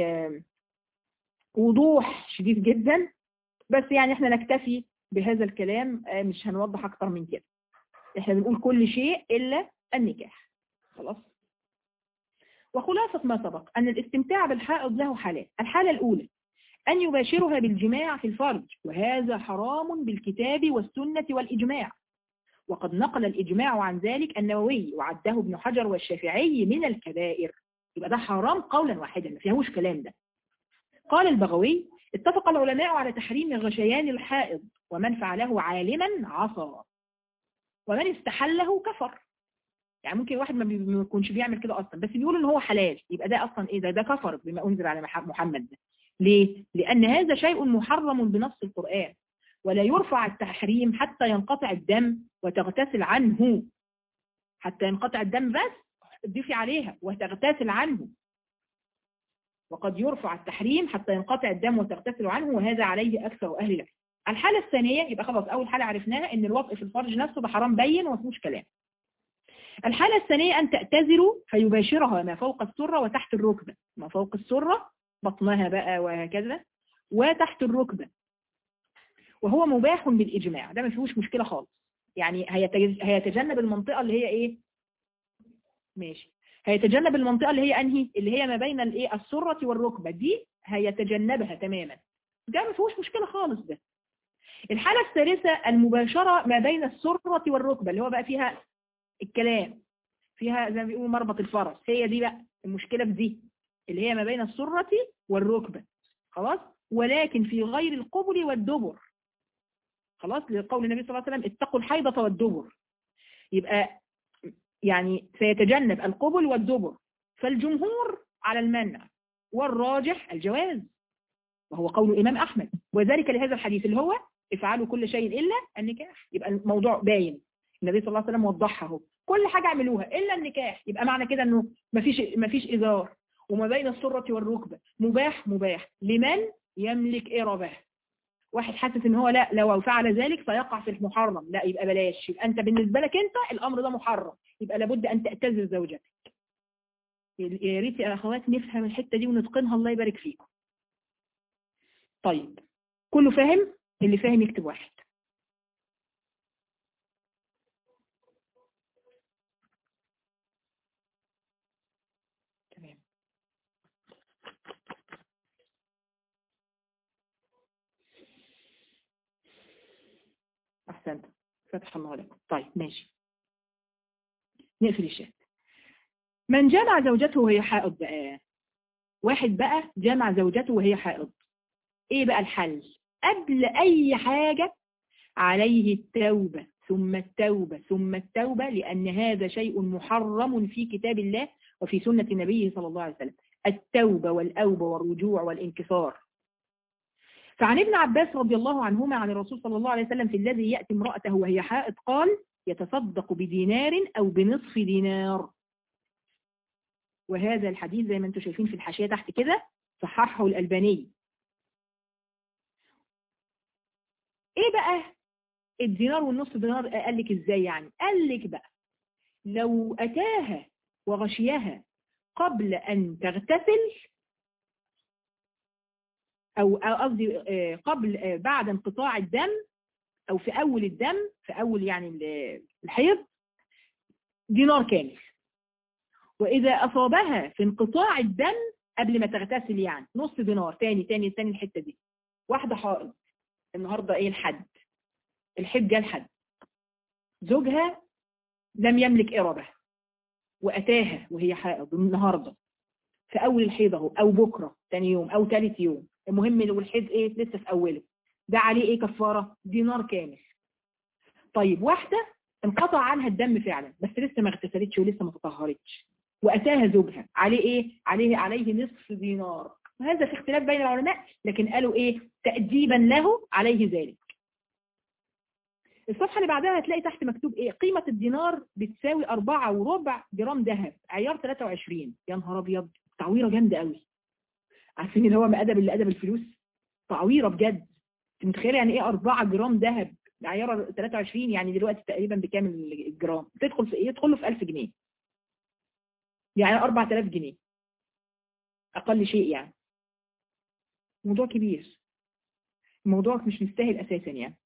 وضوح شديد جدا بس يعني احنا نكتفي بهذا الكلام مش هنوضح أكتر من كده احنا بنقول كل شيء إلا النكاح خلاص وخلاصة ما سبق أن الاستمتاع بالحائض له حالات الحالة الأولى أن يباشرها بالجماع في الفرج وهذا حرام بالكتاب والسنة والإجماع وقد نقل الإجماع عن ذلك النووي وعده ابن حجر والشافعي من الكبائر يبقى ده حرام قولا واحدا ما فيهوش كلام ده قال البغوي اتفق العلماء على تحريم غشيان الحائض ومن فعله عالما عصى ومن استحله كفر يعني ممكن واحد ما بيكونش بيعمل كده اصلا بس بيقول ان هو حلال يبقى ده اصلا ايه ده ده كفر بما انزل على محمد ده ليه لان هذا شيء محرم بنص القرآن ولا يرفع التحريم حتى ينقطع الدم وتغتسل عنه حتى ينقطع الدم بس ضيفي عليها وتغتسل عنه وقد يرفع التحريم حتى ينقطع الدم وتغتسل عنه وهذا عليه أكثر أهل العلم الحالة الثانية يبقى خلاص أول حالة عرفناها إن الوطء في الفرج نفسه ده حرام بين وما فيهوش كلام الحالة الثانية أن تأتذر فيباشرها ما فوق السرة وتحت الركبة ما فوق السرة بطنها بقى وهكذا وتحت الركبة وهو مباح بالإجماع ده ما فيهوش مشكلة خالص يعني هيتجنب المنطقة اللي هي إيه ماشي هيتجنب المنطقة اللي هي أنهي اللي هي ما بين الإيه السرة والركبة دي هيتجنبها تماما ده ما فيهوش مشكلة خالص ده الحالة الثالثة المباشرة ما بين السرة والركبة اللي هو بقى فيها الكلام فيها زي ما بيقولوا مربط الفرس هي دي بقى المشكلة في دي اللي هي ما بين السرة والركبة خلاص ولكن في غير القبل والدبر خلاص لقول النبي صلى الله عليه وسلم اتقوا الحيضة والدبر يبقى يعني سيتجنب القبل والدبر فالجمهور على المنع والراجح الجواز وهو قول الإمام أحمد وذلك لهذا الحديث اللي هو افعلوا كل شيء إلا النكاح يبقى الموضوع باين النبي صلى الله عليه وسلم وضحها اهو كل حاجة اعملوها إلا النكاح يبقى معنى كده أنه مفيش, مفيش إزار وما بين السرة والركبة مباح مباح لمن يملك إربة واحد حاسس ان هو لا لو فعل ذلك سيقع في المحرم لا يبقى بلاش يبقى انت بالنسبة لك انت الامر ده محرم يبقى لابد ان تعتذر زوجتك يا ريت يا اخوات نفهم الحتة دي ونتقنها الله يبارك فيكم طيب كله فاهم اللي فاهم يكتب واحد تمام احسنت فتح الله لكم طيب ماشي نقفل الشات من جمع زوجته وهي حائض بقى واحد بقى جمع زوجته وهي حائض ايه بقى الحل قبل اي حاجة عليه التوبة ثم التوبة ثم التوبة لأن هذا شيء محرم في كتاب الله وفي سنة نبيه صلى الله عليه وسلم التوبة والأوبة والرجوع والانكسار فعن ابن عباس رضي الله عنهما عن الرسول صلى الله عليه وسلم في الذي يأتي امرأته وهي حائض قال يتصدق بدينار أو بنصف دينار وهذا الحديث زي ما انتم شايفين في الحاشية تحت كده صححه الألباني ايه بقى الدينار والنص دينار قال لك ازاي يعني قال لك بقى لو أتاها وغشيها قبل أن تغتسل أو قصدي قبل بعد انقطاع الدم أو في أول الدم في أول يعني الحيض دينار كامل وإذا أصابها في انقطاع الدم قبل ما تغتسل يعني نص دينار تاني تاني تاني الحتة دي واحدة حائض النهاردة ايه الحد الحد جه الحد زوجها لم يملك إربة وأتاها وهي حائض النهاردة في أول الحيض اهو أو بكرة تاني يوم أو ثالث يوم المهم لو الحيض ايه لسه في أوله ده عليه ايه كفارة دينار كامل طيب واحدة انقطع عنها الدم فعلا بس لسه ما اغتسلتش ولسه ما تطهرتش وأتاها زوجها عليه ايه عليه عليه نصف دينار وهذا في اختلاف بين العلماء لكن قالوا ايه تأديبا له عليه ذلك الصفحة اللي بعدها هتلاقي تحت مكتوب ايه قيمة الدينار بتساوي أربعة وربع جرام ذهب عيار 23 يا نهار ابيض تعويرة جامدة قوي عارفين اللي هو ما أدب اللي أدب الفلوس تعويرة بجد انت متخيله يعني ايه 4 جرام ذهب عيار 23 يعني دلوقتي تقريبا بكام الجرام تدخل في ايه يدخل له في 1000 جنيه يعني 4000 جنيه اقل شيء يعني موضوع كبير الموضوع مش مستاهل اساسا يعني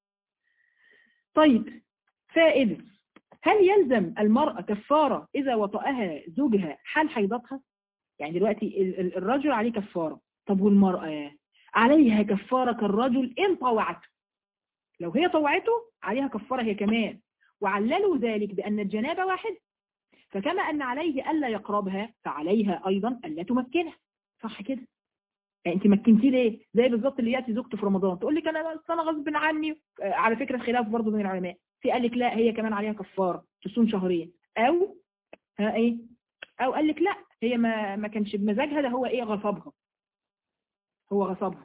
طيب فائدة هل يلزم المرأة كفارة إذا وطأها زوجها حال حيضتها يعني دلوقتي الرجل عليه كفارة طب والمرأة عليها كفارة كالرجل إن طوعته لو هي طوعته عليها كفارة هي كمان وعللوا ذلك بأن الجنابة واحد فكما أن عليه ألا يقربها فعليها أيضا ألا تمكنها صح كده يعني انت مكنتيه ليه زي بالظبط اللي ياتي زوجته في رمضان تقول لك انا انا غصب عني على فكره خلاف برضه بين العلماء في قال لك لا هي كمان عليها كفاره تصوم شهرين او ها ايه او قال لك لا هي ما ما كانش بمزاجها ده هو ايه غصبها هو غصبها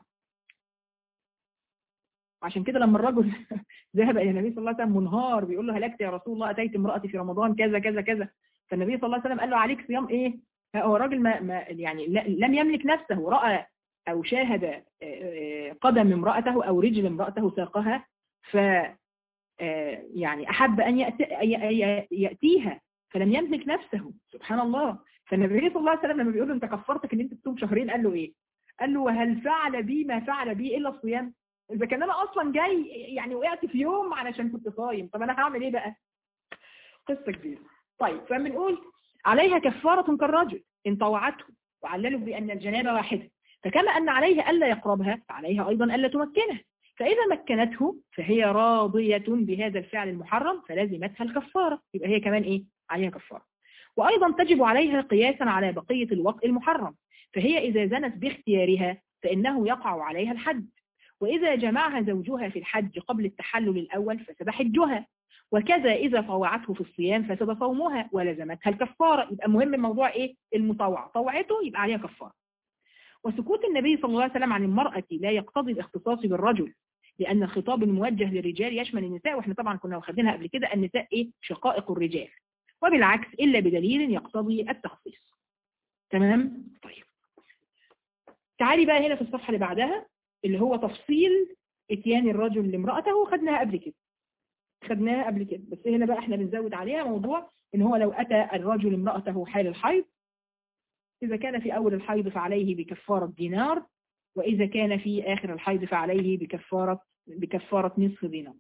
عشان كده لما الرجل ذهب الى النبي صلى الله عليه وسلم منهار بيقول له هلكت يا رسول الله اتيت امراتي في رمضان كذا كذا كذا فالنبي صلى الله عليه وسلم قال له عليك صيام ايه هو راجل ما, ما يعني لم يملك نفسه راى او شاهد قدم امرأته او رجل امرأته ساقها ف يعني احب ان ياتيها فلم يملك نفسه سبحان الله فالنبي صلى الله عليه وسلم لما بيقول له انت كفرتك ان انت تصوم شهرين قال له ايه قال له وهل فعل بي ما فعل بي الا الصيام اذا كان انا اصلا جاي يعني وقعت في يوم علشان كنت صايم طب انا هعمل ايه بقى قصه كبيره طيب فبنقول عليها كفاره كالرجل ان طوعته وعللوا بان الجنابه واحده فكما أن عليه ألا يقربها فعليها أيضا ألا تمكنه فإذا مكنته فهي راضية بهذا الفعل المحرم فلازمتها الكفارة يبقى هي كمان إيه؟ عليها كفارة وأيضا تجب عليها قياسا على بقية الوقت المحرم فهي إذا زنت باختيارها فإنه يقع عليها الحد وإذا جمعها زوجها في الحج قبل التحلل الأول فسد حجها وكذا إذا طوعته في الصيام فسد صومها ولزمتها الكفارة يبقى مهم الموضوع إيه؟ المطوع طوعته يبقى عليها كفارة وسكوت النبي صلى الله عليه وسلم عن المرأة لا يقتضي الاختصاص بالرجل لأن الخطاب الموجه للرجال يشمل النساء واحنا طبعا كنا واخدينها قبل كده النساء ايه شقائق الرجال وبالعكس إلا بدليل يقتضي التخصيص تمام طيب تعالي بقى هنا في الصفحة اللي بعدها اللي هو تفصيل اتيان الرجل لامرأته خدناها قبل كده خدناها قبل كده بس هنا بقى احنا بنزود عليها موضوع ان هو لو اتى الرجل امرأته حال الحيض إذا كان في أول الحيض فعليه بكفارة دينار وإذا كان في آخر الحيض فعليه بكفارة بكفارة نصف دينار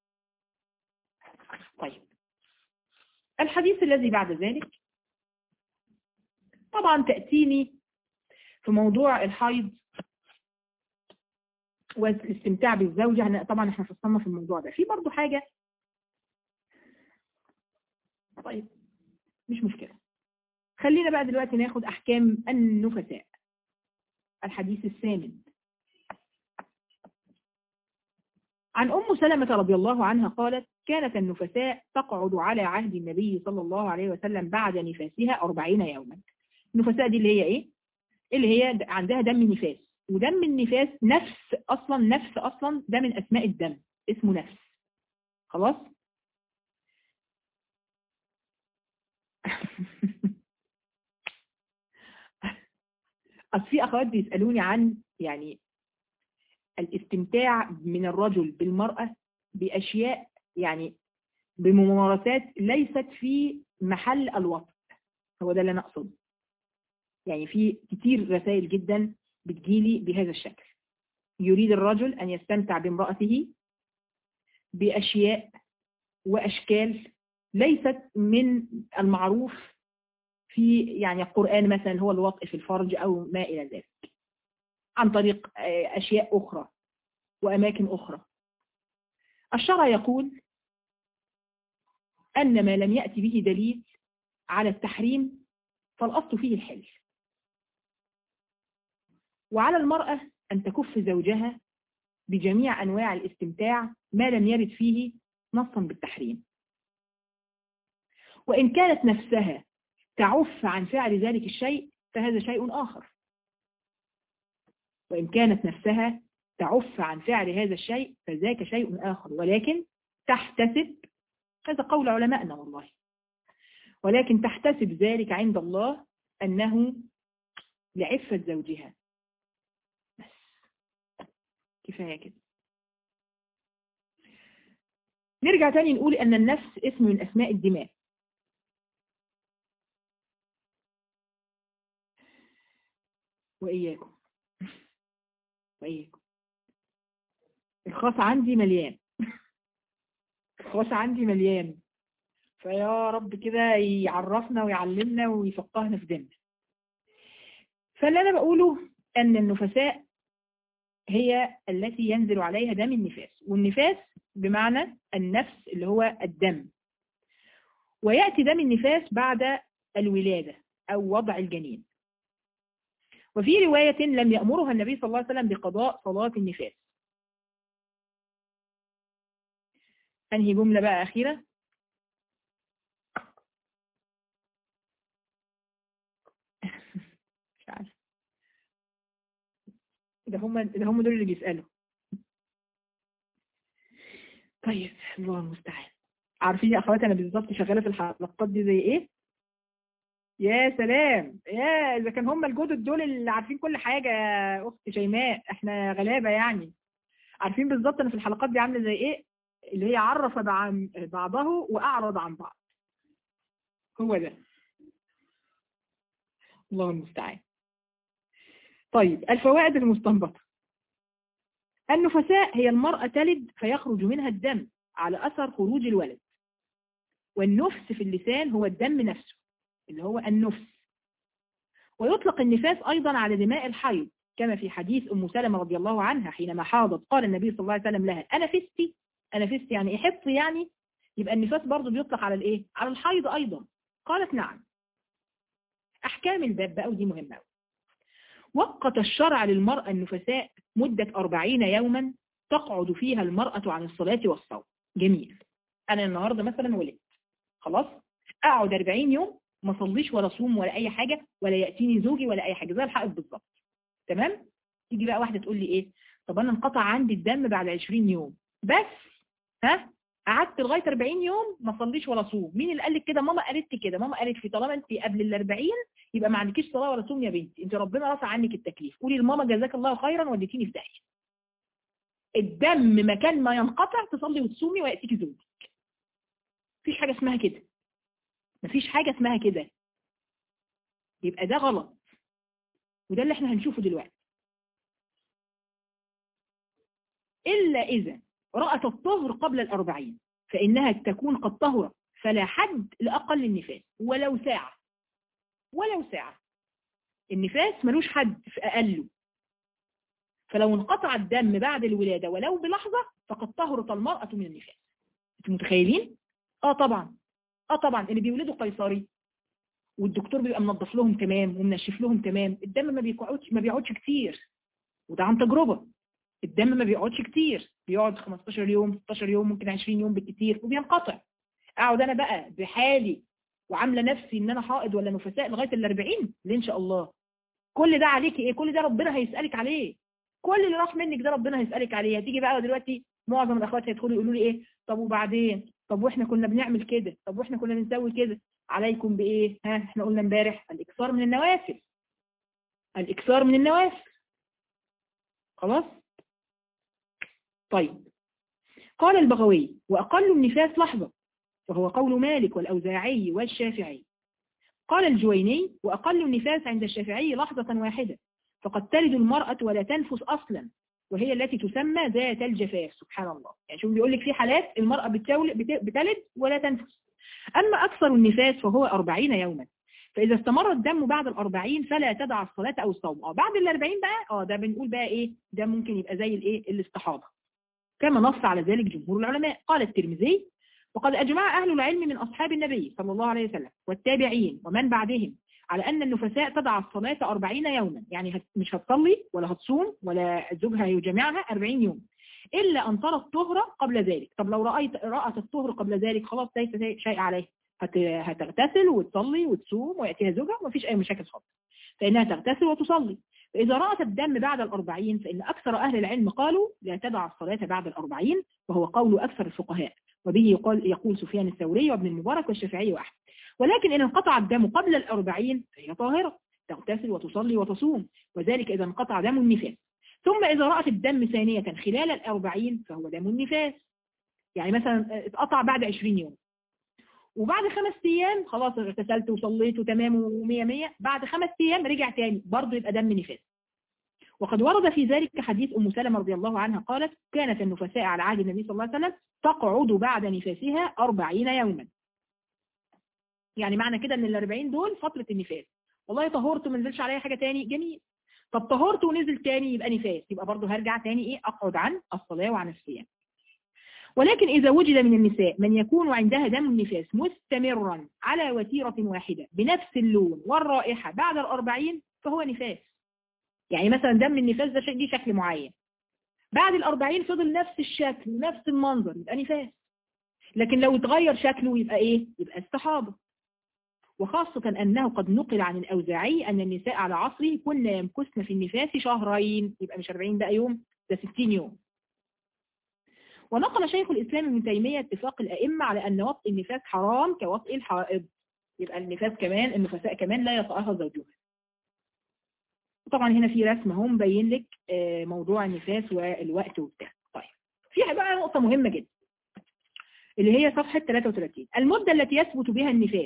طيب الحديث الذي بعد ذلك طبعا تأتيني في موضوع الحيض والاستمتاع بالزوجة طبعا احنا فصلنا في الموضوع ده في برضو حاجة طيب مش مشكلة خلينا بقى دلوقتي ناخد أحكام النفساء الحديث الثامن عن أم سلمة رضي الله عنها قالت كانت النفساء تقعد على عهد النبي صلى الله عليه وسلم بعد نفاسها أربعين يوما النفساء دي اللي هي إيه؟ اللي هي عندها دم نفاس ودم النفاس نفس أصلا نفس أصلا ده من أسماء الدم اسمه نفس خلاص؟ اصل في اخوات بيسالوني عن يعني الاستمتاع من الرجل بالمرأة بأشياء يعني بممارسات ليست في محل الوطن هو ده اللي انا اقصده يعني في كتير رسائل جدا بتجيلي بهذا الشكل يريد الرجل أن يستمتع بامرأته بأشياء وأشكال ليست من المعروف في يعني القرآن مثلا هو الوطء في الفرج أو ما إلى ذلك عن طريق أشياء أخرى وأماكن أخرى الشرع يقول أن ما لم يأتي به دليل على التحريم فالأصل فيه الحل وعلى المرأة أن تكف زوجها بجميع أنواع الاستمتاع ما لم يرد فيه نصا بالتحريم وإن كانت نفسها تعف عن فعل ذلك الشيء فهذا شيء آخر وإن كانت نفسها تعف عن فعل هذا الشيء فذاك شيء آخر ولكن تحتسب هذا قول علمائنا والله ولكن تحتسب ذلك عند الله أنه لعفة زوجها بس كفاية كده نرجع تاني نقول أن النفس اسم من أسماء الدماء وإياكم وإياكم الخاص عندي مليان الخاص عندي مليان فيا رب كده يعرفنا ويعلمنا ويفقهنا في ديننا فاللي أنا بقوله أن النفساء هي التي ينزل عليها دم النفاس والنفاس بمعنى النفس اللي هو الدم ويأتي دم النفاس بعد الولادة أو وضع الجنين وفي رواية لم يأمرها النبي صلى الله عليه وسلم بقضاء صلاة النفاس أنهي جملة بقى أخيرة مش عارف ده هم ده هم دول اللي بيسألوا طيب الله المستعان عارفين يا اخواتي انا بالظبط شغاله في الحلقات دي زي ايه يا سلام يا اذا كان هم الجدد دول اللي عارفين كل حاجه يا اخت شيماء احنا غلابه يعني عارفين بالظبط انا في الحلقات دي عامله زي ايه اللي هي عرف عن بعضه واعرض عن بعض هو ده الله المستعان طيب الفوائد المستنبطه النفساء هي المرأة تلد فيخرج منها الدم على أثر خروج الولد والنفس في اللسان هو الدم نفسه اللي هو النفس ويطلق النفاس أيضا على دماء الحيض كما في حديث أم سلمة رضي الله عنها حينما حاضت قال النبي صلى الله عليه وسلم لها أنا فستي أنا فستي يعني إحط يعني يبقى النفاس برضه بيطلق على الإيه؟ على الحيض أيضا قالت نعم أحكام الباب بقى ودي مهمة وقت الشرع للمرأة النفساء مدة أربعين يوما تقعد فيها المرأة عن الصلاة والصوم جميل أنا النهاردة مثلا ولدت خلاص أقعد 40 يوم ما صليش ولا صوم ولا أي حاجة ولا يأتيني زوجي ولا أي حاجة زي الحائط بالظبط تمام تيجي بقى واحدة تقول لي إيه طب أنا انقطع عندي الدم بعد 20 يوم بس ها قعدت لغايه 40 يوم ما صليش ولا صوم مين اللي قال لك كده ماما قالت لي كده ماما قالت لي طالما انت قبل ال 40 يبقى ما عندكيش صلاه ولا صوم يا بنتي انت ربنا رفع عنك التكليف قولي لماما جزاك الله خيرا وديتيني في داهيه الدم مكان ما ينقطع تصلي وتصومي وياتيكي زوجك مفيش حاجه اسمها كده مفيش حاجه اسمها كده يبقى ده غلط وده اللي احنا هنشوفه دلوقتي إلا إذا رأت الطهر قبل الأربعين فإنها تكون قد طهرت فلا حد لأقل النفاس ولو ساعة ولو ساعة النفاس ملوش حد في أقله فلو انقطع الدم بعد الولادة ولو بلحظة فقد طهرت المرأة من النفاس انتوا متخيلين؟ اه طبعا اه طبعا اللي بيولدوا قيصري والدكتور بيبقى منظف لهم تمام ومنشف لهم تمام الدم ما بيقعدش ما بيقعدش كتير وده عن تجربة الدم ما بيقعدش كتير بيقعد 15 يوم 16 يوم ممكن 20 يوم بالكتير وبينقطع اقعد انا بقى بحالي وعامله نفسي ان انا حائض ولا نفساء لغايه ال 40 ليه ان شاء الله كل ده عليكي ايه كل ده ربنا هيسالك عليه كل اللي راح منك ده ربنا هيسالك عليه هتيجي بقى دلوقتي معظم الاخوات هيدخلوا يقولوا لي ايه طب وبعدين طب واحنا كنا بنعمل كده طب واحنا كنا بنسوي كده عليكم بايه ها احنا قلنا امبارح الاكثار من النوافل الإكثار من النوافل خلاص طيب قال البغوي وأقل النفاس لحظة وهو قول مالك والأوزاعي والشافعي قال الجويني وأقل النفاس عند الشافعي لحظة واحدة فقد تلد المرأة ولا تنفس أصلا وهي التي تسمى ذات الجفاف سبحان الله يعني شوف بيقول لك في حالات المرأة بتلد ولا تنفس أما أكثر النفاس فهو أربعين يوما فإذا استمر الدم بعد الأربعين فلا تدع الصلاة أو الصوم اه بعد الأربعين بقى اه ده بنقول بقى إيه ده ممكن يبقى زي الإيه الاستحاضة كما نص على ذلك جمهور العلماء قال الترمذي وقد أجمع أهل العلم من أصحاب النبي صلى الله عليه وسلم والتابعين ومن بعدهم على أن النفساء تدع الصلاة أربعين يوما يعني مش هتصلي ولا هتصوم ولا زوجها يجمعها أربعين يوم إلا أن ترى الطهر قبل ذلك طب لو رأيت رأت الطهر قبل ذلك خلاص ليس شيء عليه هتغتسل وتصلي وتصوم ويأتيها زوجها ومفيش أي مشاكل خالص فإنها تغتسل وتصلي فإذا رأت الدم بعد الأربعين فإن أكثر أهل العلم قالوا لا تدع الصلاة بعد الأربعين وهو قول أكثر الفقهاء وبه يقول, يقول سفيان الثوري وابن المبارك والشافعي وأحمد ولكن إن انقطع الدم قبل الأربعين فهي طاهرة تغتسل وتصلي وتصوم وذلك إذا انقطع دم النفاس ثم إذا رأت الدم ثانية خلال الأربعين فهو دم النفاس يعني مثلا اتقطع بعد 20 يوم وبعد خمس ايام خلاص اغتسلت وصليت وتمام ومية مية بعد خمس ايام رجع تاني برضه يبقى دم نفاس وقد ورد في ذلك حديث ام سلمة رضي الله عنها قالت كانت النفساء على عهد النبي صلى الله عليه وسلم تقعد بعد نفاسها أربعين يوما يعني معنى كده ان الأربعين دول فترة النفاس والله طهرت وما نزلش عليا حاجة تاني جميل طب طهرت ونزل تاني يبقى نفاس يبقى برضه هرجع تاني ايه اقعد عن الصلاة وعن الصيام ولكن إذا وجد من النساء من يكون عندها دم النفاس مستمرا على وتيرة واحدة بنفس اللون والرائحة بعد الأربعين فهو نفاس يعني مثلا دم النفاس ده دي شكل معين بعد الأربعين فضل نفس الشكل ونفس المنظر يبقى نفاس لكن لو اتغير شكله يبقى ايه يبقى استحاضة وخاصة أنه قد نقل عن الأوزاعي أن النساء على عصره كنا يمكثن في النفاس شهرين يبقى مش 40 بقى يوم ده 60 يوم ونقل شيخ الإسلام ابن تيمية اتفاق الأئمة على أن وطء النفاس حرام كوطء الحائض يبقى النفاس كمان النفساء كمان لا يطأها زوجها طبعا هنا في رسم اهو مبين لك موضوع النفاس والوقت وبتاع طيب في بقى نقطة مهمة جدا اللي هي صفحة 33 المدة التي يثبت بها النفاس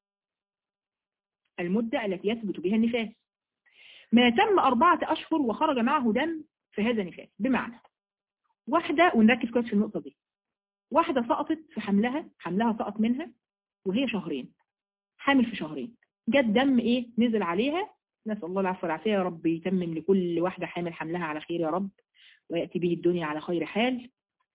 المدة التي يثبت بها النفاس ما تم أربعة أشهر وخرج معه دم فهذا نفاس بمعنى واحدة ونركز كويس في النقطة دي واحدة سقطت في حملها حملها سقط منها وهي شهرين حامل في شهرين جت دم ايه نزل عليها نسأل الله العفو والعافية يا رب يتمم لكل واحدة حامل حملها على خير يا رب ويأتي به الدنيا على خير حال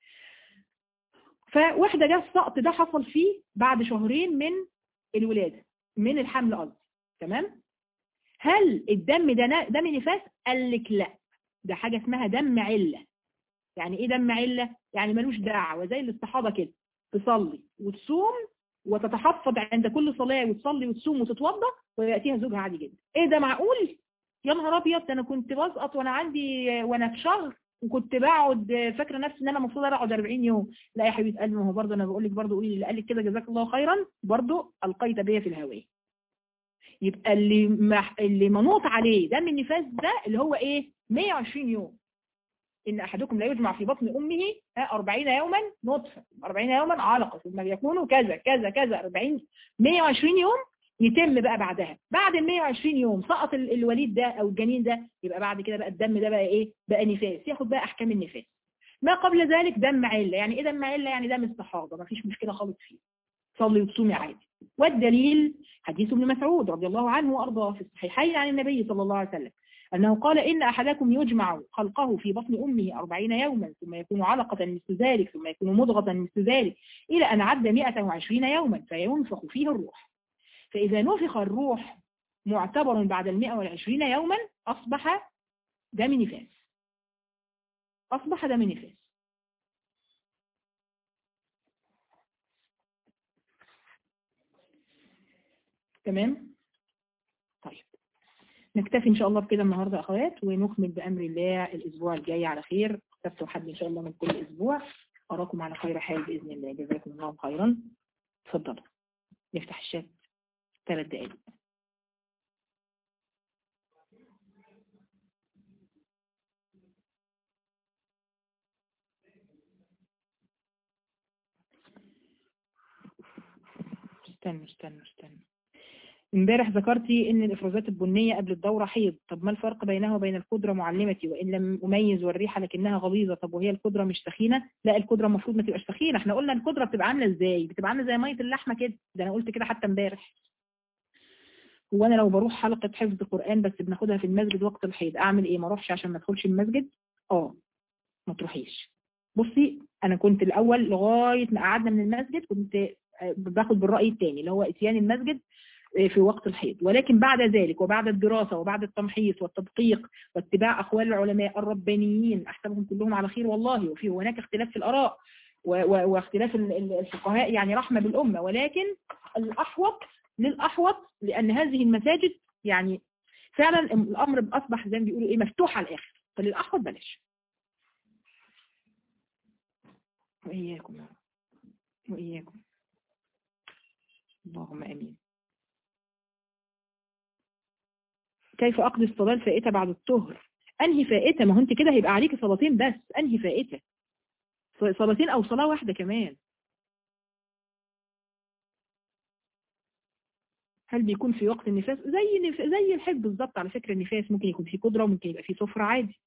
فواحدة جه السقط ده حصل فيه بعد شهرين من الولادة من الحمل قصدي تمام هل الدم ده دم نفاس قال لك لا ده حاجة اسمها دم علة يعني ايه دم علة يعني ملوش دعوة زي الاستحاضة كده تصلي وتصوم وتتحفظ عند كل صلاة وتصلي وتصوم وتتوضى ويأتيها زوجها عادي جدا ايه ده معقول يا نهار ابيض ده انا كنت بسقط وانا عندي وانا في شهر وكنت بقعد فاكره نفسي ان انا المفروض اقعد 40 يوم لا يا حبيبه قلبي ما هو برضه انا بقول لك برضه قولي اللي قال لك كده جزاك الله خيرا برضه القيت بيا في الهواء يبقى اللي مح... اللي منوط عليه دم النفاس ده اللي هو ايه 120 يوم إن أحدكم لا يجمع في بطن أمه 40 يوما نطفة 40 يوما علقة ثم يكون كذا كذا كذا 40 120 يوم يتم بقى بعدها بعد ال 120 يوم سقط الوليد ده أو الجنين ده يبقى بعد كده بقى الدم ده بقى إيه بقى نفاس ياخد بقى أحكام النفاس ما قبل ذلك دم علة يعني إيه دم علة يعني دم استحاضة ما فيش مشكلة خالص فيه صلي وتصومي عادي والدليل حديث ابن مسعود رضي الله عنه وأرضاه في الصحيحين عن النبي صلى الله عليه وسلم أنه قال إن أحدكم يجمع خلقه في بطن أمه أربعين يوما ثم يكون علقة مثل ذلك ثم يكون مضغة مثل ذلك إلى أن عد مئة وعشرين يوما فينفخ فيه الروح فإذا نفخ الروح معتبر بعد المئة والعشرين يوما أصبح دم نفاس أصبح دم نفاس تمام طيب نكتفي إن شاء الله بكده النهاردة أخوات ونكمل بأمر الله الأسبوع الجاي على خير سبت وحد إن شاء الله من كل أسبوع أراكم على خير حال بإذن الله جزاكم الله خيرا تفضلوا نفتح الشات ثلاث دقائق استنى استنى استنى امبارح ذكرتي ان الافرازات البنية قبل الدورة حيض طب ما الفرق بينها وبين القدرة معلمتي وان لم اميز والريحة لكنها غليظة طب وهي القدرة مش سخينة لا القدرة المفروض ما تبقاش سخينة احنا قلنا القدرة بتبقى عاملة ازاي بتبقى عاملة زي مية اللحمة كده ده انا قلت كده حتى امبارح هو انا لو بروح حلقة حفظ قرآن بس بناخدها في المسجد وقت الحيض اعمل ايه ما اروحش عشان ما ادخلش المسجد اه ما تروحيش بصي انا كنت الاول لغاية ما قعدنا من المسجد كنت باخد بالرأي الثاني اللي هو اتيان المسجد في وقت الحيض ولكن بعد ذلك وبعد الدراسة وبعد التمحيص والتدقيق واتباع أقوال العلماء الربانيين أحسبهم كلهم على خير والله وفي هناك اختلاف في الآراء واختلاف الفقهاء يعني رحمة بالأمة ولكن الأحوط للأحوط لأن هذه المساجد يعني فعلا الأمر أصبح زي ما بيقولوا إيه مفتوح على الآخر فللأحوط بلاش وإياكم وإياكم اللهم أمين كيف أقضي الصلاة الفائتة بعد الطهر أنهي فائتة ما هو أنت كده هيبقى عليك صلاتين بس أنهي فائتة صلاتين أو صلاة واحدة كمان هل بيكون في وقت النفاس زي نف... زي الحيض بالظبط على فكرة النفاس ممكن يكون في قدرة وممكن يبقى في صفرة عادي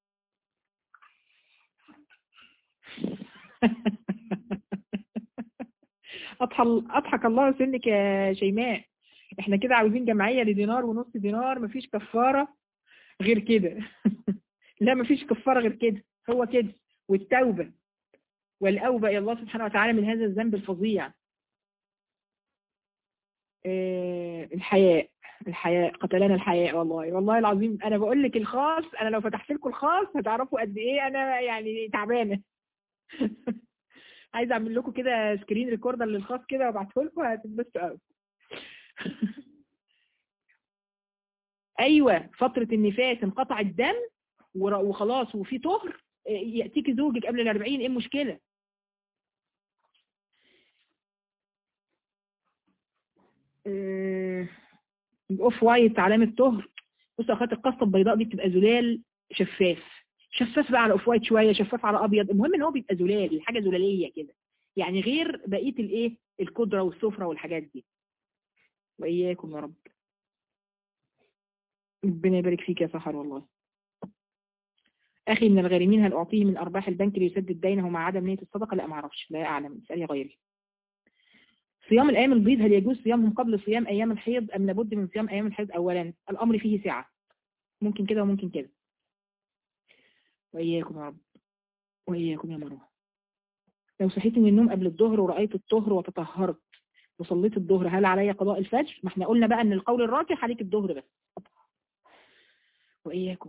أضحك الله سنك يا شيماء احنا كده عاوزين جمعية لدينار ونص دينار مفيش كفارة غير كده لا مفيش كفارة غير كده هو كده والتوبة والأوبة إلى الله سبحانه وتعالى من هذا الذنب الفظيع اه الحياء الحياء قتلنا الحياء والله والله العظيم أنا بقول لك الخاص أنا لو فتحت لكم الخاص هتعرفوا قد إيه أنا يعني تعبانة عايزة أعمل لكم كده سكرين ريكوردر للخاص كده وابعته لكم هتتبسطوا قوي ايوه فترة النفاس انقطع الدم وخلاص وفي طهر يأتيك زوجك قبل الاربعين ايه المشكلة اوف وايت علامة طهر بص اخوات القصة البيضاء دي بتبقى زلال شفاف شفاف بقى على اوف وايت شوية شفاف على ابيض المهم ان هو بيبقى زلال حاجة زلالية كده يعني غير بقية الايه القدرة والسفرة والحاجات دي وإياكم يا رب ربنا يبارك فيك يا سحر والله أخي من الغارمين هل أعطيه من أرباح البنك ليسدد دينه مع عدم نية الصدقة لا ما أعرفش لا أعلم اسألي غيري صيام الأيام البيض هل يجوز صيامهم قبل صيام أيام الحيض أم لابد من صيام أيام الحيض أولا الأمر فيه سعة ممكن كده وممكن كده وإياكم يا رب وإياكم يا مروة لو صحيت من النوم قبل الظهر ورأيت الطهر وتطهرت وصليت الظهر هل علي قضاء الفجر ما احنا قلنا بقى ان القول الراجح عليك الظهر بس وإياكم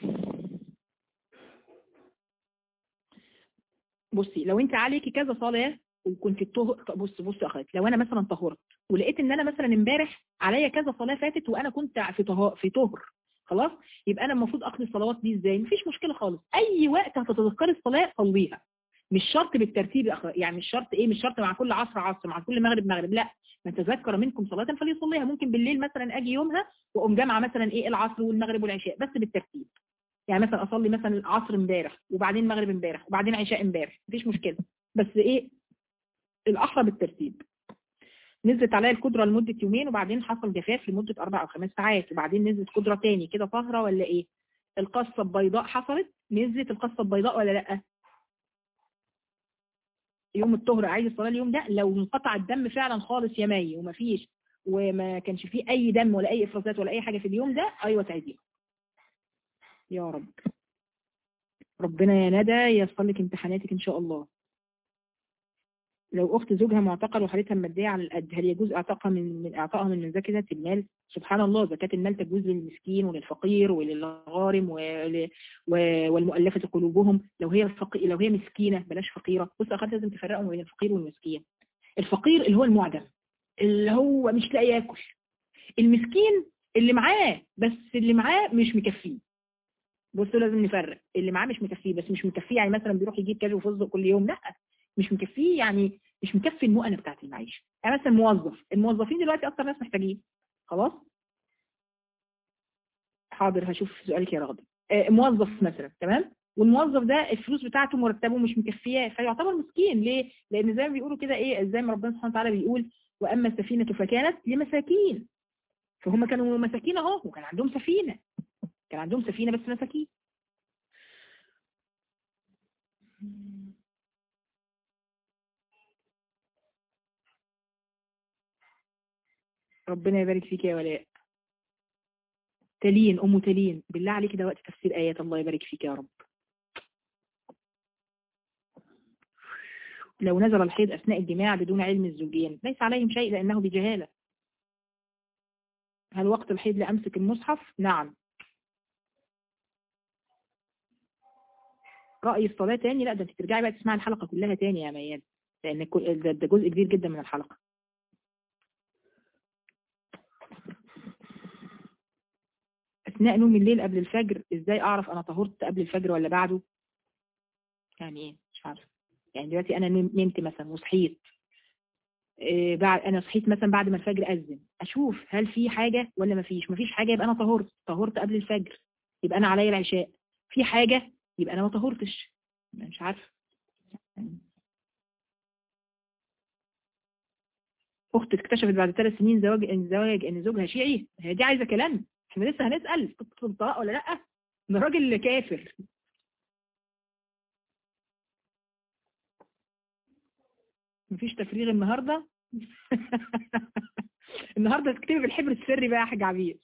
بصي لو انت عليكي كذا صلاة وكنت الطهر بص بص يا اخواتي لو انا مثلا طهرت ولقيت ان انا مثلا امبارح عليا كذا صلاة فاتت وانا كنت في طهر في طهر خلاص يبقى انا المفروض اقضي الصلوات دي ازاي مفيش مشكلة خالص اي وقت هتتذكري الصلاة صليها مش شرط بالترتيب يعني مش شرط ايه مش شرط مع كل عصر عصر مع كل مغرب مغرب لا من تذكر منكم صلاة فليصليها ممكن بالليل مثلا اجي يومها واقوم جامعه مثلا ايه العصر والمغرب والعشاء بس بالترتيب يعني مثلا اصلي مثلا العصر امبارح وبعدين مغرب امبارح وبعدين عشاء امبارح مفيش مشكله بس ايه الاحرى بالترتيب نزلت عليا القدرة لمدة يومين وبعدين حصل جفاف لمدة أربع أو خمس ساعات وبعدين نزلت قدرة تاني كده طهرة ولا إيه القصة البيضاء حصلت نزلت القصة البيضاء ولا لأ يوم الطهر عايز الصلاة اليوم ده لو انقطع الدم فعلا خالص يا مي ومفيش وما كانش فيه أي دم ولا أي إفرازات ولا أي حاجة في اليوم ده أيوة تعيديها يا رب ربنا يا ندى ييسر لك امتحاناتك إن شاء الله لو أخت زوجها معتقل وحالتها المادية على القد هل يجوز اعتاقها من من اعطائها من زكاة المال سبحان الله زكاة المال تجوز للمسكين وللفقير وللغارم ول... والمؤلفة قلوبهم لو هي فقي... لو هي مسكينة بلاش فقيرة بص أخذت لازم تفرقوا بين الفقير والمسكين الفقير اللي هو المعدم اللي هو مش لاقي ياكل المسكين اللي معاه بس اللي معاه مش مكفيه بصوا لازم نفرق اللي معاه مش مكفيه بس مش مكفيه يعني مثلا بيروح يجيب كاجو وفستق كل يوم لا مش مكفيه يعني مش مكفي المؤنة بتاعت المعيشة يعني مثلا موظف الموظفين دلوقتي اكتر ناس محتاجين خلاص حاضر هشوف سؤالك يا رغد آه موظف مثلا تمام والموظف ده الفلوس بتاعته مرتبه مش مكفياه فيعتبر مسكين ليه لان زي ما بيقولوا كده ايه زي ما ربنا سبحانه وتعالى بيقول وأما السفينة فكانت لمساكين فهم كانوا مساكين اهو وكان عندهم سفينة كان عندهم سفينة بس مساكين ربنا يبارك فيك يا ولاء تلين أم تلين بالله عليك ده وقت تفسير آيات الله يبارك فيك يا رب لو نزل الحيض أثناء الجماع بدون علم الزوجين ليس عليهم شيء لأنه بجهالة هل وقت الحيض لأمسك المصحف؟ نعم رأي الصلاة تاني لا ده انت ترجعي بقى تسمعي الحلقة كلها تاني يا مياد لأن ده جزء كبير جدا من الحلقة أثناء نوم الليل قبل الفجر إزاي أعرف أنا طهرت قبل الفجر ولا بعده يعني إيه مش عارفة يعني دلوقتي أنا نمت مثلا وصحيت إيه بعد أنا صحيت مثلا بعد ما الفجر أذن أشوف هل في حاجة ولا ما فيش ما فيش حاجة يبقى أنا طهرت طهرت قبل الفجر يبقى أنا عليا العشاء في حاجة يبقى أنا ما طهرتش مش عارفة أختي اكتشفت بعد ثلاث سنين زواج إن زواج إن زوجها شيعي هي دي عايزة كلام احنا لسه هنسأل في الطلاق ولا لأ ده راجل كافر مفيش تفريغ النهاردة النهاردة تكتبي بالحبر السري بقى يا حاج عبير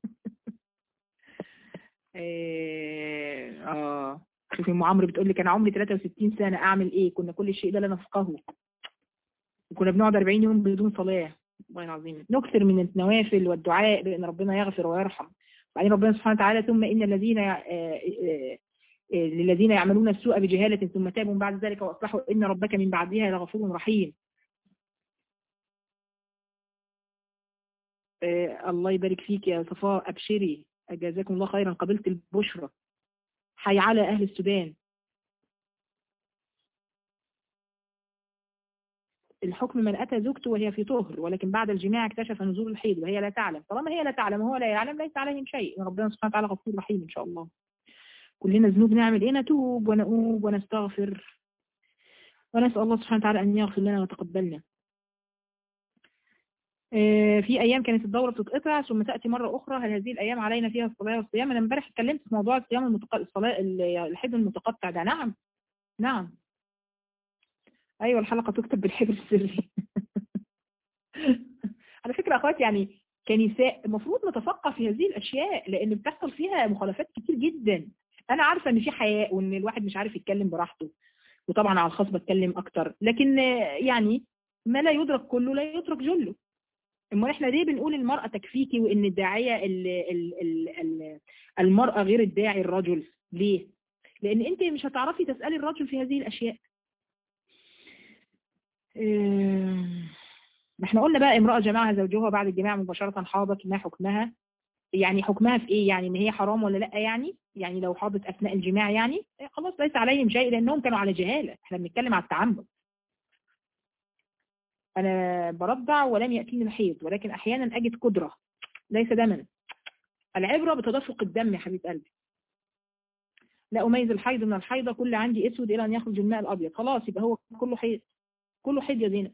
اه شوفي ام عمرو بتقول لي كان عمري 63 سنة اعمل ايه كنا كل شيء ده لا نفقهه وكنا بنقعد 40 يوم بدون صلاة والله العظيم نكثر من النوافل والدعاء بان ربنا يغفر ويرحم وبعدين ربنا سبحانه وتعالى ثم ان الذين للذين يعملون السوء بجهالة ثم تابوا من بعد ذلك واصلحوا ان ربك من بعدها لغفور رحيم الله يبارك فيك يا صفاء ابشري جزاكم الله خيرا قبلت البشرى حي على اهل السودان الحكم من أتى زوجته وهي في طهر ولكن بعد الجماع اكتشف نزول الحيض وهي لا تعلم طالما هي لا تعلم وهو لا يعلم ليس عليهم شيء ربنا سبحانه وتعالى غفور رحيم إن شاء الله كلنا ذنوب نعمل إيه نتوب ونؤوب ونستغفر ونسأل الله سبحانه وتعالى أن يغفر لنا وتقبلنا في أيام كانت الدورة بتتقطع ثم تأتي مرة أخرى هل هذه الأيام علينا فيها الصلاة والصيام أنا امبارح اتكلمت في موضوع الصيام المتق... الصلاة الحيض المتقطع ده نعم نعم ايوه الحلقة تكتب بالحبر السري على فكرة اخوات يعني كنساء المفروض نتفقه في هذه الاشياء لان بتحصل فيها مخالفات كتير جدا انا عارفة ان في حياء وان الواحد مش عارف يتكلم براحته وطبعا على الخاص بتكلم اكتر لكن يعني ما لا يدرك كله لا يترك جله اما احنا ليه بنقول المرأة تكفيكي وان الداعية ال ال ال ال المرأة غير الداعي الرجل ليه لان انت مش هتعرفي تسألي الرجل في هذه الاشياء ما احنا قلنا بقى امرأة جماعها زوجها بعد الجماع مباشرة حاضت ما حكمها يعني حكمها في ايه يعني ان هي حرام ولا لا يعني يعني لو حاضت اثناء الجماع يعني خلاص ليس عليهم شيء لانهم كانوا على جهالة احنا بنتكلم على التعمد انا برضع ولم يأتيني الحيض ولكن احيانا اجد قدرة ليس دما العبرة بتدفق الدم يا حبيب قلبي لا اميز الحيض من الحيضة كل عندي اسود الى ان يخرج الماء الابيض خلاص يبقى هو كله حيض كله حيض يا زينب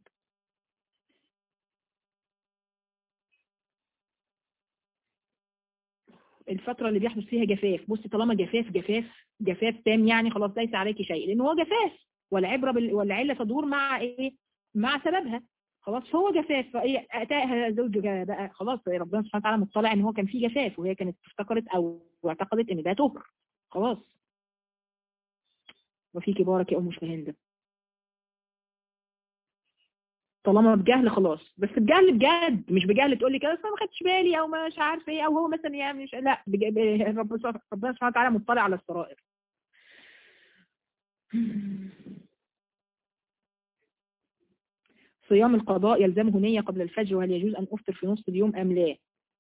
الفترة اللي بيحدث فيها جفاف بصي طالما جفاف جفاف جفاف تام يعني خلاص ليس عليك شيء لان هو جفاف والعبرة بال... والعلة تدور مع ايه مع سببها خلاص هو جفاف فايه اتاها زوجها بقى خلاص ربنا سبحانه وتعالى مطلع ان هو كان فيه جفاف وهي كانت افتكرت او اعتقدت ان ده طهر خلاص وفيكي بارك يا ام شهندة طالما بجهل خلاص بس بجهل بجد مش بجهل تقول لي كده انا ما خدتش بالي او مش عارف ايه او هو مثلا يعني مش لا بج... ربنا سبحانه وتعالى مطلع على السرائر صيام القضاء يلزمه نية قبل الفجر وهل يجوز أن أفطر في نصف اليوم أم لا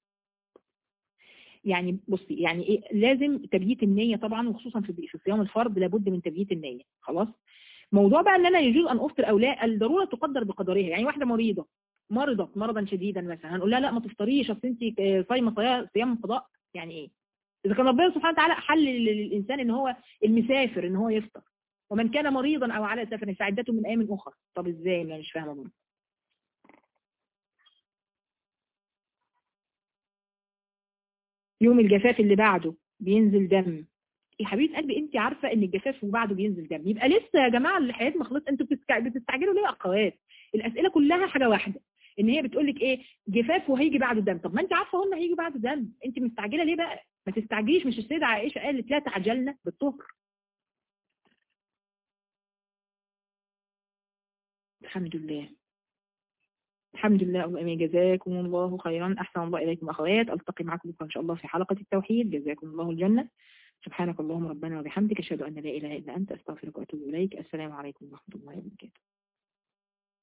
يعني بصي يعني إيه لازم تبييت النية طبعا وخصوصا في في صيام الفرض لابد من تبييت النية خلاص موضوع بقى ان انا يجوز ان افطر او لا الضروره تقدر بقدرها يعني واحده مريضه مرضت مرضا شديدا مثلا هنقول لها لا ما تفطريش اصل انت صايمه صيام قضاء يعني ايه اذا كان ربنا سبحانه وتعالى حل للانسان ان هو المسافر ان هو يفطر ومن كان مريضا او على سفر فعدته من ايام اخرى طب ازاي ما مش فاهمه برضه يوم الجفاف اللي بعده بينزل دم يا حبيبه قلبي انت عارفه ان الجفاف وبعده بينزل دم يبقى لسه يا جماعه الحياه ما خلصت انتوا بتستعجلوا ليه يا اخوات الاسئله كلها حاجه واحده ان هي بتقول لك ايه جفاف وهيجي بعده دم طب ما انت عارفه قلنا هيجي بعده دم انت مستعجله ليه بقى ما تستعجليش مش السيده عائشه قالت لا تعجلنا بالطهر الحمد لله الحمد لله اللهم جزاكم الله خيرا أحسن الله إليكم أخوات ألتقي معكم بكرة إن شاء الله في حلقة التوحيد جزاكم الله الجنة سبحانك اللهم ربنا وبحمدك أشهد أن لا إله إلا أنت أستغفرك وأتوب إليك السلام عليكم ورحمة الله وبركاته